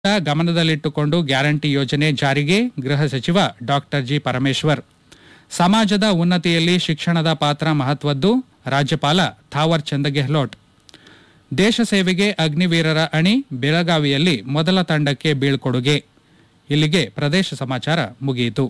ಗಮನದಲ್ಲಿಟ್ಟುಕೊಂಡು ಗ್ಯಾರಂಟಿ ಯೋಜನೆ ಜಾರಿಗೆ ಗೃಹ ಸಚಿವ ಡಾಕ್ಟರ್ ಜಿ ಪರಮೇಶ್ವರ್ ಸಮಾಜದ ಉನ್ನತಿಯಲ್ಲಿ ಶಿಕ್ಷಣದ ಪಾತ್ರ ಮಹತ್ವದ್ದು ರಾಜ್ಯಪಾಲ ಥಾವರ್ ಚಂದ್ ಗೆಹ್ಲೋಟ್ ದೇಶ ಸೇವೆಗೆ ಅಗ್ನಿವೀರರ ಅಣಿ ಬೆಳಗಾವಿಯಲ್ಲಿ ಮೊದಲ ತಂಡಕ್ಕೆ ಬೀಳ್ಕೊಡುಗೆ ಇಲ್ಲಿಗೆ ಪ್ರದೇಶ ಸಮಾಚಾರ ಮುಗಿಯಿತು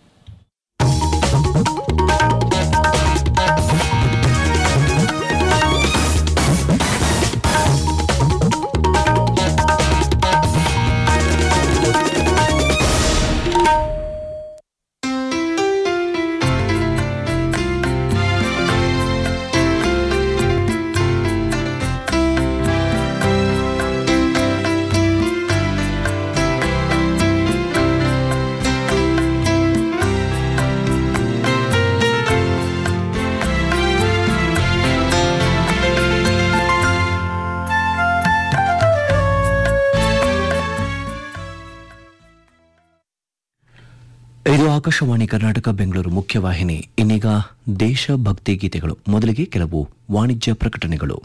ಇದು ಆಕಾಶವಾಣಿ ಕರ್ನಾಟಕ ಬೆಂಗಳೂರು ಮುಖ್ಯವಾಹಿನಿ ಇನ್ನೀಗ ದೇಶಭಕ್ತಿ ಗೀತೆಗಳು ಮೊದಲಿಗೆ ಕೆಲವು ವಾಣಿಜ್ಯ ಪ್ರಕಟಣೆಗಳು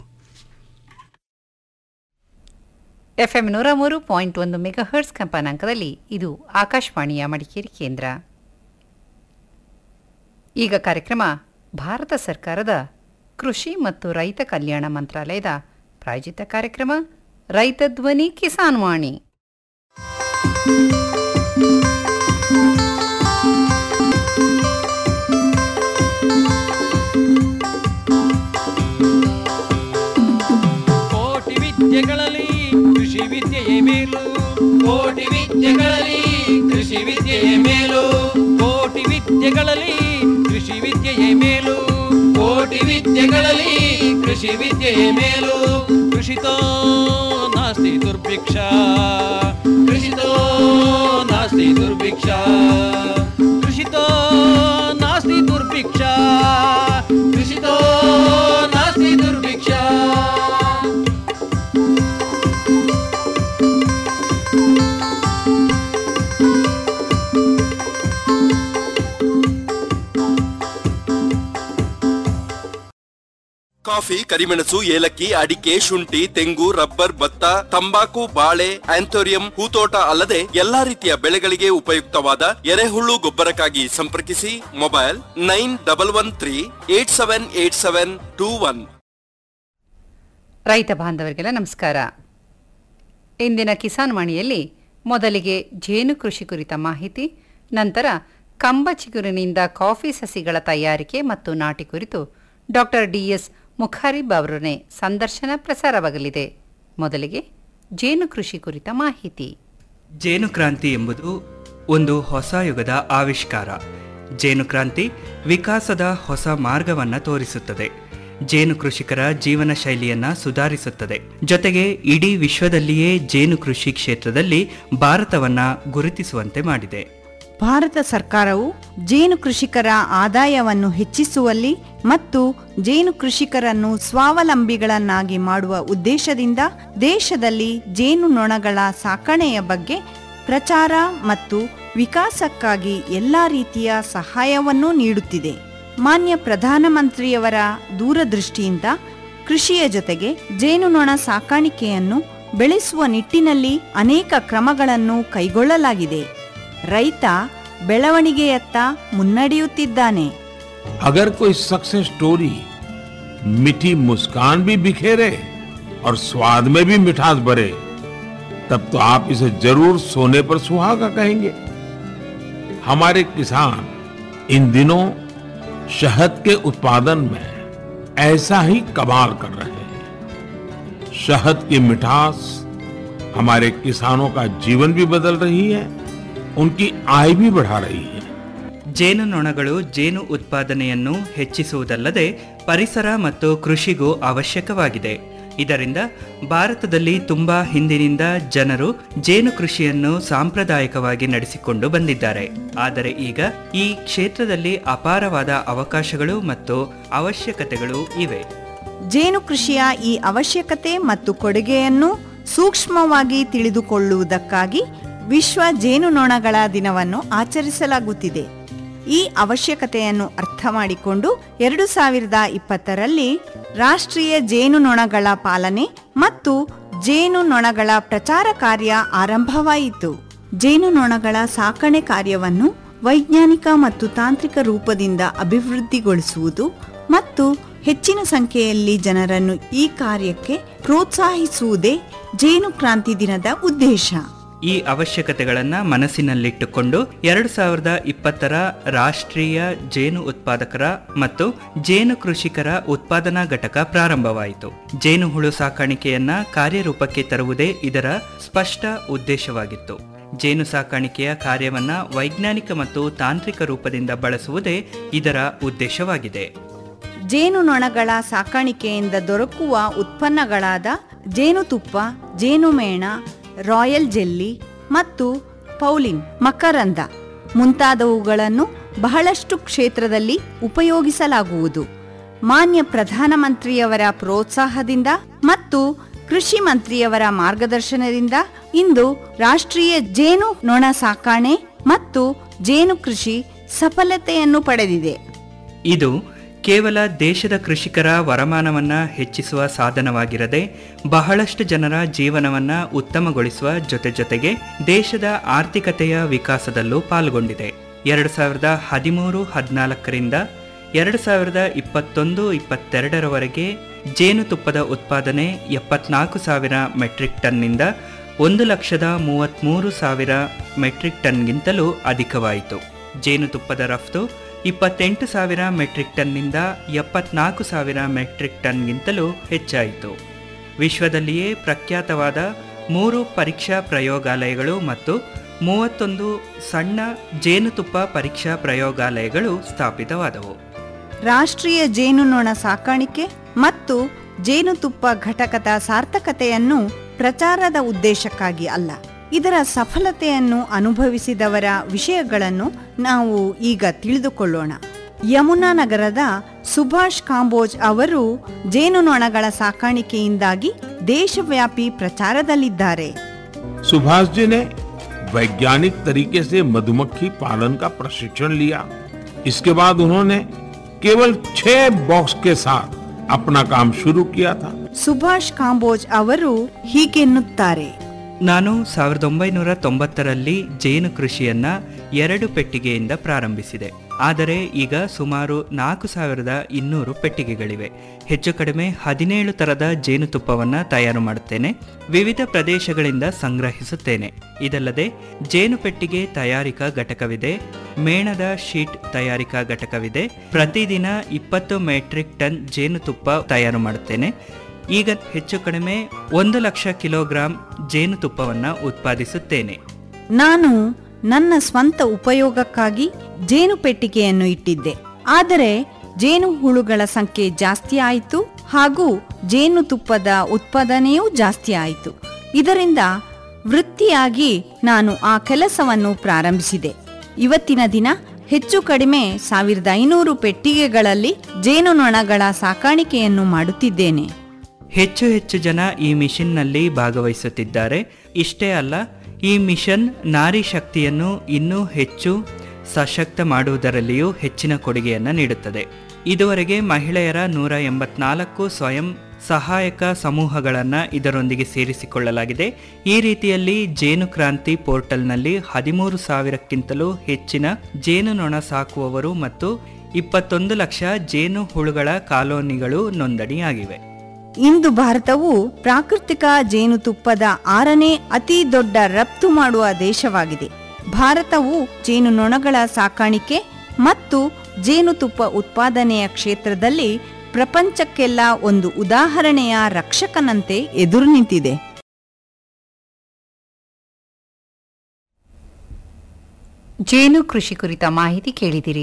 ಎಫ್ಎಂ ನೂರ ಮೂರು ಪಾಯಿಂಟ್ ಒಂದು ಮೆಗಾಹರ್ಟ್ಸ್ ಕಂಪನಾಂಕದಲ್ಲಿ ಇದು ಆಕಾಶವಾಣಿಯ ಮಡಿಕೇರಿ ಕೇಂದ್ರ ಈಗ ಕಾರ್ಯಕ್ರಮ ಭಾರತ ಸರ್ಕಾರದ ಕೃಷಿ ಮತ್ತು ರೈತ ಕಲ್ಯಾಣ ಮಂತ್ರಾಲಯದ ಪ್ರಾಯೋಜಿತ ಕಾರ್ಯಕ್ರಮ ರೈತ ಧ್ವನಿ ಕಿಸಾನ್ ವಾಣಿ ಕೋಟಿ ವಿದ್ಯೆಗಳಲ್ಲಿ ಕೃಷಿ ವಿದ್ಯೆಯೇ ಮೇಲು ಕೋಟಿ ವಿದ್ಯೆಗಳಲ್ಲಿ ಕೃಷಿ ವಿದ್ಯೆಯೇ ಮೇಲು ಕೋಟಿ ವಿದ್ಯೆಗಳಲ್ಲಿ ಕೃಷಿ ವಿದ್ಯೆಯೇ ಮೇಲು ಕೋಟಿ ವಿದ್ಯೆಗಳಲ್ಲಿ ಕೃಷಿ ವಿದ್ಯೆಯೇ ಮೇಲು ಕೃಷಿತೋ ನಾಸ್ತಿ ದುರ್ಭಿಕ್ಷ ಕೃಷಿತೋ ನಾಸ್ತಿ ದುರ್ಭಿಕ್ಷ ಕೃಷಿತೋ ನಾಸ್ತಿ ದುರ್ಭಿಕ್ಷ ಕೃಷಿತೋ ನಾಸ್ತಿ ದುರ್ಭಿಕ್ಷ ಕಾಫಿ ಕರಿಮೆಣಸು ಏಲಕ್ಕಿ ಅಡಿಕೆ ಶುಂಠಿ ತೆಂಗು ರಬ್ಬರ್ ಭತ್ತ ತಂಬಾಕು ಬಾಳೆ ಆಂಥೋರಿಯಂ ಹೂತೋಟ ಅಲ್ಲದೆ ಎಲ್ಲಾ ರೀತಿಯ ಬೆಳೆಗಳಿಗೆ ಉಪಯುಕ್ತವಾದ ಎರೆಹುಳು ಗೊಬ್ಬರಕ್ಕಾಗಿ ಸಂಪರ್ಕಿಸಿ mobile nine double one three eight seven eight seven two one ರೈತ ಬಾಂಧವರಿಗೆಲ್ಲ ನಮಸ್ಕಾರ ಇಂದಿನ ಕಿಸಾನ್ ವಾಣಿಯಲ್ಲಿ ಮೊದಲಿಗೆ ಜೇನು ಕೃಷಿ ಕುರಿತ ಮಾಹಿತಿ ನಂತರ ಕಂಬ ಚಿಗುರಿನಿಂದ ಕಾಫಿ ಸಸಿಗಳ ತಯಾರಿಕೆ ಮತ್ತು ನಾಟಿ ಕುರಿತು ಡಾಕ್ಟರ್ ಡಿಎಸ್ ಮುಖಾರಿಬ್ ಅವರೊಡನೆ ಸಂದರ್ಶನ ಪ್ರಸಾರವಾಗಲಿದೆ ಮೊದಲಿಗೆ ಜೇನು ಕೃಷಿ ಕುರಿತ ಮಾಹಿತಿ ಜೇನು ಕ್ರಾಂತಿ ಎಂಬುದು ಒಂದು ಹೊಸ ಯುಗದ ಆವಿಷ್ಕಾರ ಜೇನು ಕ್ರಾಂತಿ ವಿಕಾಸದ ಹೊಸ ಮಾರ್ಗವನ್ನು ತೋರಿಸುತ್ತದೆ ಜೇನು ಕೃಷಿಕರ ಜೀವನ ಶೈಲಿಯನ್ನ ಸುಧಾರಿಸುತ್ತದೆ ಜೊತೆಗೆ ಇಡೀ ವಿಶ್ವದಲ್ಲಿಯೇ ಜೇನು ಕೃಷಿ ಕ್ಷೇತ್ರದಲ್ಲಿ ಭಾರತವನ್ನ ಗುರುತಿಸುವಂತೆ ಮಾಡಿದೆ ಭಾರತ ಸರ್ಕಾರವು ಜೇನು ಕೃಷಿಕರ ಆದಾಯವನ್ನು ಹೆಚ್ಚಿಸುವಲ್ಲಿ ಮತ್ತು ಜೇನು ಕೃಷಿಕರನ್ನು ಸ್ವಾವಲಂಬಿಗಳನ್ನಾಗಿ ಮಾಡುವ ಉದ್ದೇಶದಿಂದ ದೇಶದಲ್ಲಿ ಜೇನು ನೊಣಗಳ ಸಾಕಣೆಯ ಬಗ್ಗೆ ಪ್ರಚಾರ ಮತ್ತು ವಿಕಾಸಕ್ಕಾಗಿ ಎಲ್ಲ ರೀತಿಯ ಸಹಾಯವನ್ನೂ ನೀಡುತ್ತಿದೆ ಮಾನ್ಯ ಪ್ರಧಾನಮಂತ್ರಿಯವರ ದೂರದೃಷ್ಟಿಯಿಂದ ಕೃಷಿಯ ಜೊತೆಗೆ ಜೇನುನೊಣ ಸಾಕಾಣಿಕೆಯನ್ನು ಬೆಳೆಸುವ ನಿಟ್ಟಿನಲ್ಲಿ ಅನೇಕ ಕ್ರಮಗಳನ್ನು ಕೈಗೊಳ್ಳಲಾಗಿದೆ ರೈತ ಬೆಳವಣಿಗೆಯತ್ತ ಮುನ್ನಡೆಯುತ್ತಿದ್ದಾನೆ अगर कोई सक्सेस स्टोरी मीठी मुस्कान भी बिखेरे और स्वाद में भी मिठास भरे तब तो आप इसे जरूर सोने पर सुहागा कहेंगे हमारे किसान इन दिनों शहद के उत्पादन में ऐसा ही कमाल कर रहे हैं शहद की मिठास हमारे किसानों का जीवन भी बदल रही है उनकी आय भी बढ़ा रही है ಜೇನುನೊಣಗಳು ಜೇನು ಉತ್ಪಾದನೆಯನ್ನು ಹೆಚ್ಚಿಸುವುದಲ್ಲದೆ ಪರಿಸರ ಮತ್ತು ಕೃಷಿಗೂ ಅವಶ್ಯಕವಾಗಿದೆ ಇದರಿಂದ ಭಾರತದಲ್ಲಿ ತುಂಬಾ ಹಿಂದಿನಿಂದ ಜನರು ಜೇನು ಕೃಷಿಯನ್ನು ಸಾಂಪ್ರದಾಯಿಕವಾಗಿ ನಡೆಸಿಕೊಂಡು ಬಂದಿದ್ದಾರೆ ಆದರೆ ಈಗ ಈ ಕ್ಷೇತ್ರದಲ್ಲಿ ಅಪಾರವಾದ ಅವಕಾಶಗಳು ಮತ್ತು ಅವಶ್ಯಕತೆಗಳು ಇವೆ ಜೇನು ಕೃಷಿಯ ಈ ಅವಶ್ಯಕತೆ ಮತ್ತು ಕೊಡುಗೆಯನ್ನು ಸೂಕ್ಷ್ಮವಾಗಿ ತಿಳಿದುಕೊಳ್ಳುವುದಕ್ಕಾಗಿ ವಿಶ್ವ ಜೇನುನೊಣಗಳ ದಿನವನ್ನು ಆಚರಿಸಲಾಗುತ್ತಿದೆ ಈ ಅವಶ್ಯಕತೆಯನ್ನು ಅರ್ಥ ಮಾಡಿಕೊಂಡು ಎರಡು ಸಾವಿರದ ಇಪ್ಪತ್ತರಲ್ಲಿ ರಾಷ್ಟ್ರೀಯ ಜೇನುನೊಣಗಳ ಪಾಲನೆ ಮತ್ತು ಜೇನು ನೊಣಗಳ ಪ್ರಚಾರ ಕಾರ್ಯ ಆರಂಭವಾಯಿತು ಜೇನು ನೊಣಗಳ ಸಾಕಣೆ ಕಾರ್ಯವನ್ನು ವೈಜ್ಞಾನಿಕ ಮತ್ತು ತಾಂತ್ರಿಕ ರೂಪದಿಂದ ಅಭಿವೃದ್ಧಿಗೊಳಿಸುವುದು ಮತ್ತು ಹೆಚ್ಚಿನ ಸಂಖ್ಯೆಯಲ್ಲಿ ಜನರನ್ನು ಈ ಕಾರ್ಯಕ್ಕೆ ಪ್ರೋತ್ಸಾಹಿಸುವುದೇ ಜೇನು ಕ್ರಾಂತಿ ದಿನದ ಉದ್ದೇಶ ಈ ಅವಶ್ಯಕತೆಗಳನ್ನ ಮನಸ್ಸಿನಲ್ಲಿಟ್ಟುಕೊಂಡು ಎರಡು ಸಾವಿರದ ಇಪ್ಪತ್ತರ ರಾಷ್ಟ್ರೀಯ ಜೇನು ಉತ್ಪಾದಕರ ಮತ್ತು ಜೇನು ಕೃಷಿಕರ ಉತ್ಪಾದನಾ ಘಟಕ ಪ್ರಾರಂಭವಾಯಿತು ಜೇನು ಹುಳು ಸಾಕಾಣಿಕೆಯನ್ನ ಕಾರ್ಯರೂಪಕ್ಕೆ ತರುವುದೇ ಇದರ ಸ್ಪಷ್ಟ ಉದ್ದೇಶವಾಗಿತ್ತು ಜೇನು ಸಾಕಾಣಿಕೆಯ ಕಾರ್ಯವನ್ನ ವೈಜ್ಞಾನಿಕ ಮತ್ತು ತಾಂತ್ರಿಕ ರೂಪದಿಂದ ಬಳಸುವುದೇ ಇದರ ಉದ್ದೇಶವಾಗಿದೆ ಜೇನು ನೊಣಗಳ ಸಾಕಾಣಿಕೆಯಿಂದ ದೊರಕುವ ಉತ್ಪನ್ನಗಳಾದ ಜೇನುತುಪ್ಪ ಜೇನುಮೇಣ ರಾಯಲ್ ಜೆಲ್ಲಿ ಮತ್ತು ಪೌಲಿನ್ ಮಕರಂದ ಮುಂತಾದವುಗಳನ್ನು ಬಹಳಷ್ಟು ಕ್ಷೇತ್ರದಲ್ಲಿ ಉಪಯೋಗಿಸಲಾಗುವುದು ಮಾನ್ಯ ಪ್ರಧಾನಮಂತ್ರಿಯವರ ಪ್ರೋತ್ಸಾಹದಿಂದ ಮತ್ತು ಕೃಷಿ ಮಂತ್ರಿಯವರ ಮಾರ್ಗದರ್ಶನದಿಂದ ಇಂದು ರಾಷ್ಟ್ರೀಯ ಜೇನು ನೊಣ ಸಾಕಾಣೆ ಮತ್ತು ಜೇನು ಕೃಷಿ ಸಫಲತೆಯನ್ನು ಪಡೆದಿದೆ ಇದು ಕೇವಲ ದೇಶದ ಕೃಷಿಕರ ವರಮಾನವನ್ನ ಹೆಚ್ಚಿಸುವ ಸಾಧನವಾಗಿರದೆ ಬಹಳಷ್ಟು ಜನರ ಜೀವನವನ್ನ ಉತ್ತಮಗೊಳಿಸುವ ಜೊತೆ ಜೊತೆಗೆ ದೇಶದ ಆರ್ಥಿಕತೆಯ ವಿಕಾಸದಲ್ಲೂ ಪಾಲ್ಗೊಂಡಿದೆ ಎರಡು ಸಾವಿರದ ಹದಿಮೂರು ಹದಿನಾಲ್ಕರಿಂದ ಎರಡು ಸಾವಿರದ ಇಪ್ಪತ್ತೊಂದು ಇಪ್ಪತ್ತೆರಡರವರೆಗೆ ಜೇನುತುಪ್ಪದ ಉತ್ಪಾದನೆ ಎಪ್ಪತ್ನಾಲ್ಕು ಸಾವಿರ ಮೆಟ್ರಿಕ್ ಟನ್ನಿಂದ ಒಂದು ಲಕ್ಷದ ಮೂವತ್ತ್ಮೂರು ಸಾವಿರ ಮೆಟ್ರಿಕ್ ಟನ್ಗಿಂತಲೂ ಅಧಿಕವಾಯಿತು ಜೇನುತುಪ್ಪದ ರಫ್ತು ಇಪ್ಪತ್ತೆಂಟು ಸಾವಿರ ಮೆಟ್ರಿಕ್ ಟನ್ನಿಂದ ಎಪ್ಪತ್ನಾಲ್ಕು ಸಾವಿರ ಮೆಟ್ರಿಕ್ ಟನ್ಗಿಂತಲೂ ಹೆಚ್ಚಾಯಿತು ವಿಶ್ವದಲ್ಲಿಯೇ ಪ್ರಖ್ಯಾತವಾದ ಮೂರು ಪರೀಕ್ಷಾ ಪ್ರಯೋಗಾಲಯಗಳು ಮತ್ತು ಮೂವತ್ತೊಂದು ಸಣ್ಣ ಜೇನುತುಪ್ಪ ಪರೀಕ್ಷಾ ಪ್ರಯೋಗಾಲಯಗಳು ಸ್ಥಾಪಿತವಾದವು ರಾಷ್ಟ್ರೀಯ ಜೇನುನೊಣ ಸಾಕಾಣಿಕೆ ಮತ್ತು ಜೇನುತುಪ್ಪ ಘಟಕದ ಸಾರ್ಥಕತೆಯನ್ನು ಪ್ರಚಾರದ ಉದ್ದೇಶಕ್ಕಾಗಿ ಅಲ್ಲ ಇದರ ಸಫಲತೆಯನ್ನು ಅನುಭವಿಸಿದವರ ವಿಷಯಗಳನ್ನು ನಾವು ಈಗ ತಿಳಿದುಕೊಳ್ಳೋಣ ಯಮುನಾ ನಗರದ ಸುಭಾಷ್ ಕಾಂಬೋಜ್ ಅವರು ಜೇನುನೊಣಗಳ ಸಾಕಾಣಿಕೆಯಿಂದಾಗಿ ದೇಶವ್ಯಾಪಿ ಪ್ರಚಾರದಲ್ಲಿದ್ದಾರೆ सुभाष जी ने वैज्ञानिक तरीके से मधुमक्खी पालन का प्रशिक्षण लिया इसके बाद उन्होंने केवल छह बॉक्स के साथ अपना काम शुरू किया था ಸುಭಾಷ್ ಕಾಂಬೋಜ್ ಅವರು ಹೀಗೆನ್ನುತ್ತಾರೆ ನಾನು ಸಾವಿರದ ಒಂಬೈನೂರ ತೊಂಬತ್ತರಲ್ಲಿ ಜೇನು ಕೃಷಿಯನ್ನ ಎರಡು ಪೆಟ್ಟಿಗೆಯಿಂದ ಪ್ರಾರಂಭಿಸಿದೆ ಆದರೆ ಈಗ ಸುಮಾರು ನಾಲ್ಕು ಸಾವಿರದ ಇನ್ನೂರು ಪೆಟ್ಟಿಗೆಗಳಿವೆ ಹೆಚ್ಚು ಕಡಿಮೆ ಹದಿನೇಳು ತರದ ಜೇನುತುಪ್ಪವನ್ನ ತಯಾರು ಮಾಡುತ್ತೇನೆ ವಿವಿಧ ಪ್ರದೇಶಗಳಿಂದ ಸಂಗ್ರಹಿಸುತ್ತೇನೆ ಇದಲ್ಲದೆ ಜೇನು ಪೆಟ್ಟಿಗೆ ತಯಾರಿಕಾ ಘಟಕವಿದೆ ಮೇಣದ ಶೀಟ್ ತಯಾರಿಕಾ ಘಟಕವಿದೆ ಪ್ರತಿದಿನ ಇಪ್ಪತ್ತು ಮೆಟ್ರಿಕ್ ಟನ್ ಜೇನುತುಪ್ಪ ತಯಾರು ಮಾಡುತ್ತೇನೆ ಈಗ ಹೆಚ್ಚು ಕಡಿಮೆ ಒಂದು ಲಕ್ಷ ಕಿಲೋಗ್ರಾಂ ಜೇನುತುಪ್ಪವನ್ನ ಉತ್ಪಾದಿಸುತ್ತೇನೆ ನಾನು ನನ್ನ ಸ್ವಂತ ಉಪಯೋಗಕ್ಕಾಗಿ ಜೇನು ಪೆಟ್ಟಿಗೆಯನ್ನು ಇಟ್ಟಿದ್ದೆ ಆದರೆ ಜೇನು ಹುಳುಗಳ ಸಂಖ್ಯೆ ಜಾಸ್ತಿ ಆಯಿತು ಹಾಗೂ ಜೇನುತುಪ್ಪದ ಉತ್ಪಾದನೆಯೂ ಜಾಸ್ತಿ ಆಯಿತು ಇದರಿಂದ ವೃತ್ತಿಯಾಗಿ ನಾನು ಆ ಕೆಲಸವನ್ನು ಪ್ರಾರಂಭಿಸಿದೆ ಇವತ್ತಿನ ದಿನ ಹೆಚ್ಚು ಕಡಿಮೆ ಸಾವಿರದ ಐನೂರು ಪೆಟ್ಟಿಗೆಗಳಲ್ಲಿ ಜೇನುನೊಣಗಳ ಸಾಕಾಣಿಕೆಯನ್ನು ಮಾಡುತ್ತಿದ್ದೇನೆ ಹೆಚ್ಚು ಹೆಚ್ಚು ಜನ ಈ ಮಿಷನ್ನಲ್ಲಿ ಭಾಗವಹಿಸುತ್ತಿದ್ದಾರೆ ಇಷ್ಟೇ ಅಲ್ಲ ಈ ಮಿಷನ್ ನಾರಿ ಶಕ್ತಿಯನ್ನು ಇನ್ನೂ ಹೆಚ್ಚು ಸಶಕ್ತ ಮಾಡುವುದರಲ್ಲಿಯೂ ಹೆಚ್ಚಿನ ಕೊಡುಗೆಯನ್ನು ನೀಡುತ್ತದೆ ಇದುವರೆಗೆ ಮಹಿಳೆಯರ ನೂರ ಎಂಬತ್ನಾಲ್ಕು ಸ್ವಯಂ ಸಹಾಯಕ ಸಮೂಹಗಳನ್ನು ಇದರೊಂದಿಗೆ ಸೇರಿಸಿಕೊಳ್ಳಲಾಗಿದೆ ಈ ರೀತಿಯಲ್ಲಿ ಜೇನು ಕ್ರಾಂತಿ ಪೋರ್ಟಲ್ನಲ್ಲಿ ಹದಿಮೂರು ಸಾವಿರಕ್ಕಿಂತಲೂ ಹೆಚ್ಚಿನ ಜೇನುನೊಣ ಸಾಕುವವರು ಮತ್ತು ಇಪ್ಪತ್ತೊಂದು ಲಕ್ಷ ಜೇನು ಹುಳುಗಳ ಕಾಲೋನಿಗಳು ನೋಂದಣಿಯಾಗಿವೆ ಇಂದು ಭಾರತವು ಪ್ರಾಕೃತಿಕ ಜೇನುತುಪ್ಪದ ಆರನೇ ಅತಿ ದೊಡ್ಡ ರಫ್ತು ಮಾಡುವ ದೇಶವಾಗಿದೆ ಭಾರತವು ಜೇನುನೊಣಗಳ ಸಾಕಾಣಿಕೆ ಮತ್ತು ಜೇನುತುಪ್ಪ ಉತ್ಪಾದನೆಯ ಕ್ಷೇತ್ರದಲ್ಲಿ ಪ್ರಪಂಚಕ್ಕೆಲ್ಲ ಒಂದು ಉದಾಹರಣೆಯ ರಕ್ಷಕನಂತೆ ಎದುರು ನಿಂತಿದೆ ಜೇನು ಕೃಷಿ ಕುರಿತ ಮಾಹಿತಿ ಕೇಳಿದಿರಿ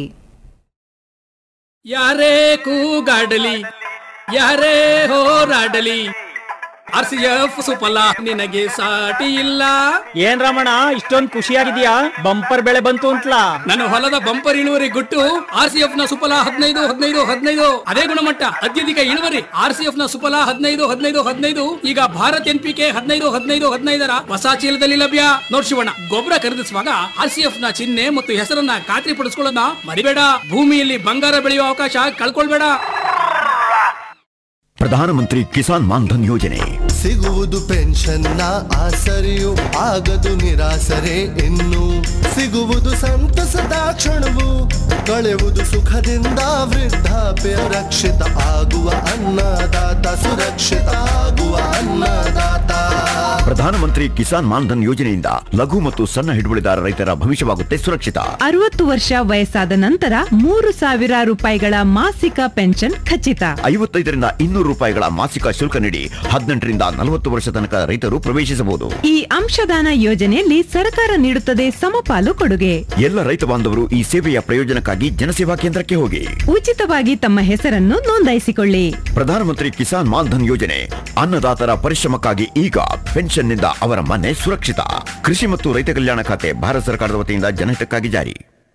ಯಾರೇ ಕೂಗಾಡಲಿ ಯಾರೇ ಹೋರಾಡಲಿ ಆರ್ ಸಿ ಎಫ್ ಸುಫಲ ನಿನಗೆ ಸಾಟಿ ಇಲ್ಲ ಏನ್ ರಮಣ ಇಷ್ಟೊಂದ್ ಖುಷಿಯಾಗಿದ್ಯಾ ಬಂಪರ್ ಬೆಳೆ ಬಂತು ಅಂತ್ಲಾ ನನ್ನ ಹೊಲದ ಬಂಪರ್ ಇಳುವರಿ ಗುಟ್ಟು ಆರ್ ಸಿ ಎಫ್ ನ ಸುಫಲ ಹದಿನೈದು ಹದಿನೈದು ಹದಿನೈದು ಅದೇ ಗುಣಮಟ್ಟ ಅತ್ಯಧಿಕ ಇಳುವರಿ ಆರ್ ಸಿ ಎಫ್ ನ ಸುಫಲ ಹದಿನೈದು ಹದಿನೈದು ಹದಿನೈದು ಈಗ ಭಾರತ್ ಎನ್ ಪಿ ಕೆ ಹದಿನೈದು ಹದಿನೈದು ಹದಿನೈದರ ಹೊಸ ಚೀಲದಲ್ಲಿ ಲಭ್ಯ ನೋಡ್ ಶಿವಣ್ಣ ಗೊಬ್ಬರ ಖರೀದಿಸುವಾಗ ಆರ್ ಸಿ ಎಫ್ ನ ಚಿಹ್ನೆ ಮತ್ತು ಹೆಸರನ್ನ ಖಾತ್ರಿ ಪಡಿಸ್ಕೊಳ್ಳೋದನ್ನ ಮರಿಬೇಡ ಭೂಮಿಯಲ್ಲಿ ಬಂಗಾರ ಬೆಳೆಯುವ ಅವಕಾಶ ಕಳ್ಕೊಳ್ಬೇಡ ಪ್ರಧಾನಮಂತ್ರಿ ಕಿಸಾನ್ ಮಾನ್ಧನ್ ಯೋಜನೆ ಸಿಗುವುದು ಪೆನ್ಷನ್ನ ಆಸರೆಯು ಆಗದು ನಿರಾಸರೆ ಇನ್ನು ಸಿಗುವುದು ಸಂತಸದ ಕ್ಷಣವು ಕಳೆಯುವುದು ಸುಖದಿಂದ ವೃದ್ಧಾಪ್ಯ ರಕ್ಷಿತ ಆಗುವ ಅನ್ನದಾತ ಸುರಕ್ಷಿತ ಆಗುವ ಅನ್ನದಾತ ಪ್ರಧಾನಮಂತ್ರಿ ಕಿಸಾನ್ ಮಾನ್ಧನ್ ಯೋಜನೆಯಿಂದ ಲಘು ಮತ್ತು ಸಣ್ಣ ಹಿಡುವಳಿದಾರ ರೈತರ ಭವಿಷ್ಯವಾಗುತ್ತೆ ಸುರಕ್ಷಿತ ಅರವತ್ತು ವರ್ಷ ವಯಸ್ಸಾದ ನಂತರ ಮೂರು ಸಾವಿರ ರೂಪಾಯಿಗಳ ಮಾಸಿಕ ಪೆನ್ಷನ್ ಖಚಿತ ಐವತ್ತೈದರಿಂದ ಇನ್ನೂರು ರೂಪಾಯಿಗಳ ಮಾಸಿಕ ಶುಲ್ಕ ನೀಡಿ ಹದಿನೆಂಟರಿಂದ ನಲವತ್ತು ವರ್ಷ ತನಕ ರೈತರು ಪ್ರವೇಶಿಸಬಹುದು ಈ ಅಂಶದಾನ ಯೋಜನೆಯಲ್ಲಿ ಸರ್ಕಾರ ನೀಡುತ್ತದೆ ಸಮಪಾಲು ಕೊಡುಗೆ ಎಲ್ಲ ರೈತ ಬಾಂಧವರು ಈ ಸೇವೆಯ ಪ್ರಯೋಜನಕ್ಕಾಗಿ ಜನಸೇವಾ ಕೇಂದ್ರಕ್ಕೆ ಹೋಗಿ ಉಚಿತವಾಗಿ ತಮ್ಮ ಹೆಸರನ್ನು ನೋಂದಾಯಿಸಿಕೊಳ್ಳಿ ಪ್ರಧಾನಮಂತ್ರಿ ಕಿಸಾನ್ ಮಾನ್ಧನ್ ಯೋಜನೆ ಅನ್ನದಾತರ ಪರಿಶ್ರಮಕ್ಕಾಗಿ ಈಗ ಪೆನ್ಷನ್ನಿಂದ ಅವರ ಮನೆ ಸುರಕ್ಷಿತ ಕೃಷಿ ಮತ್ತು ರೈತ ಕಲ್ಯಾಣ ಖಾತೆ ಭಾರತ ಸರ್ಕಾರದ ವತಿಯಿಂದ ಜನಹಿತಕ್ಕಾಗಿ ಜಾರಿ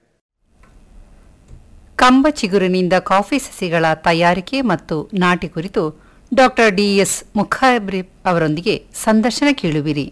ಕಂಬ ಚಿಗುರಿನಿಂದ ಕಾಫಿ ಸಸಿಗಳ ತಯಾರಿಕೆ ಮತ್ತು ನಾಟಿ ಕುರಿತು ಡಾಕ್ಟರ್ ಡಿಎಸ್ ಮುಖಾಬ್ರಿ ಅವರೊಂದಿಗೆ ಸಂದರ್ಶನ ಕೇಳುವಿರಿ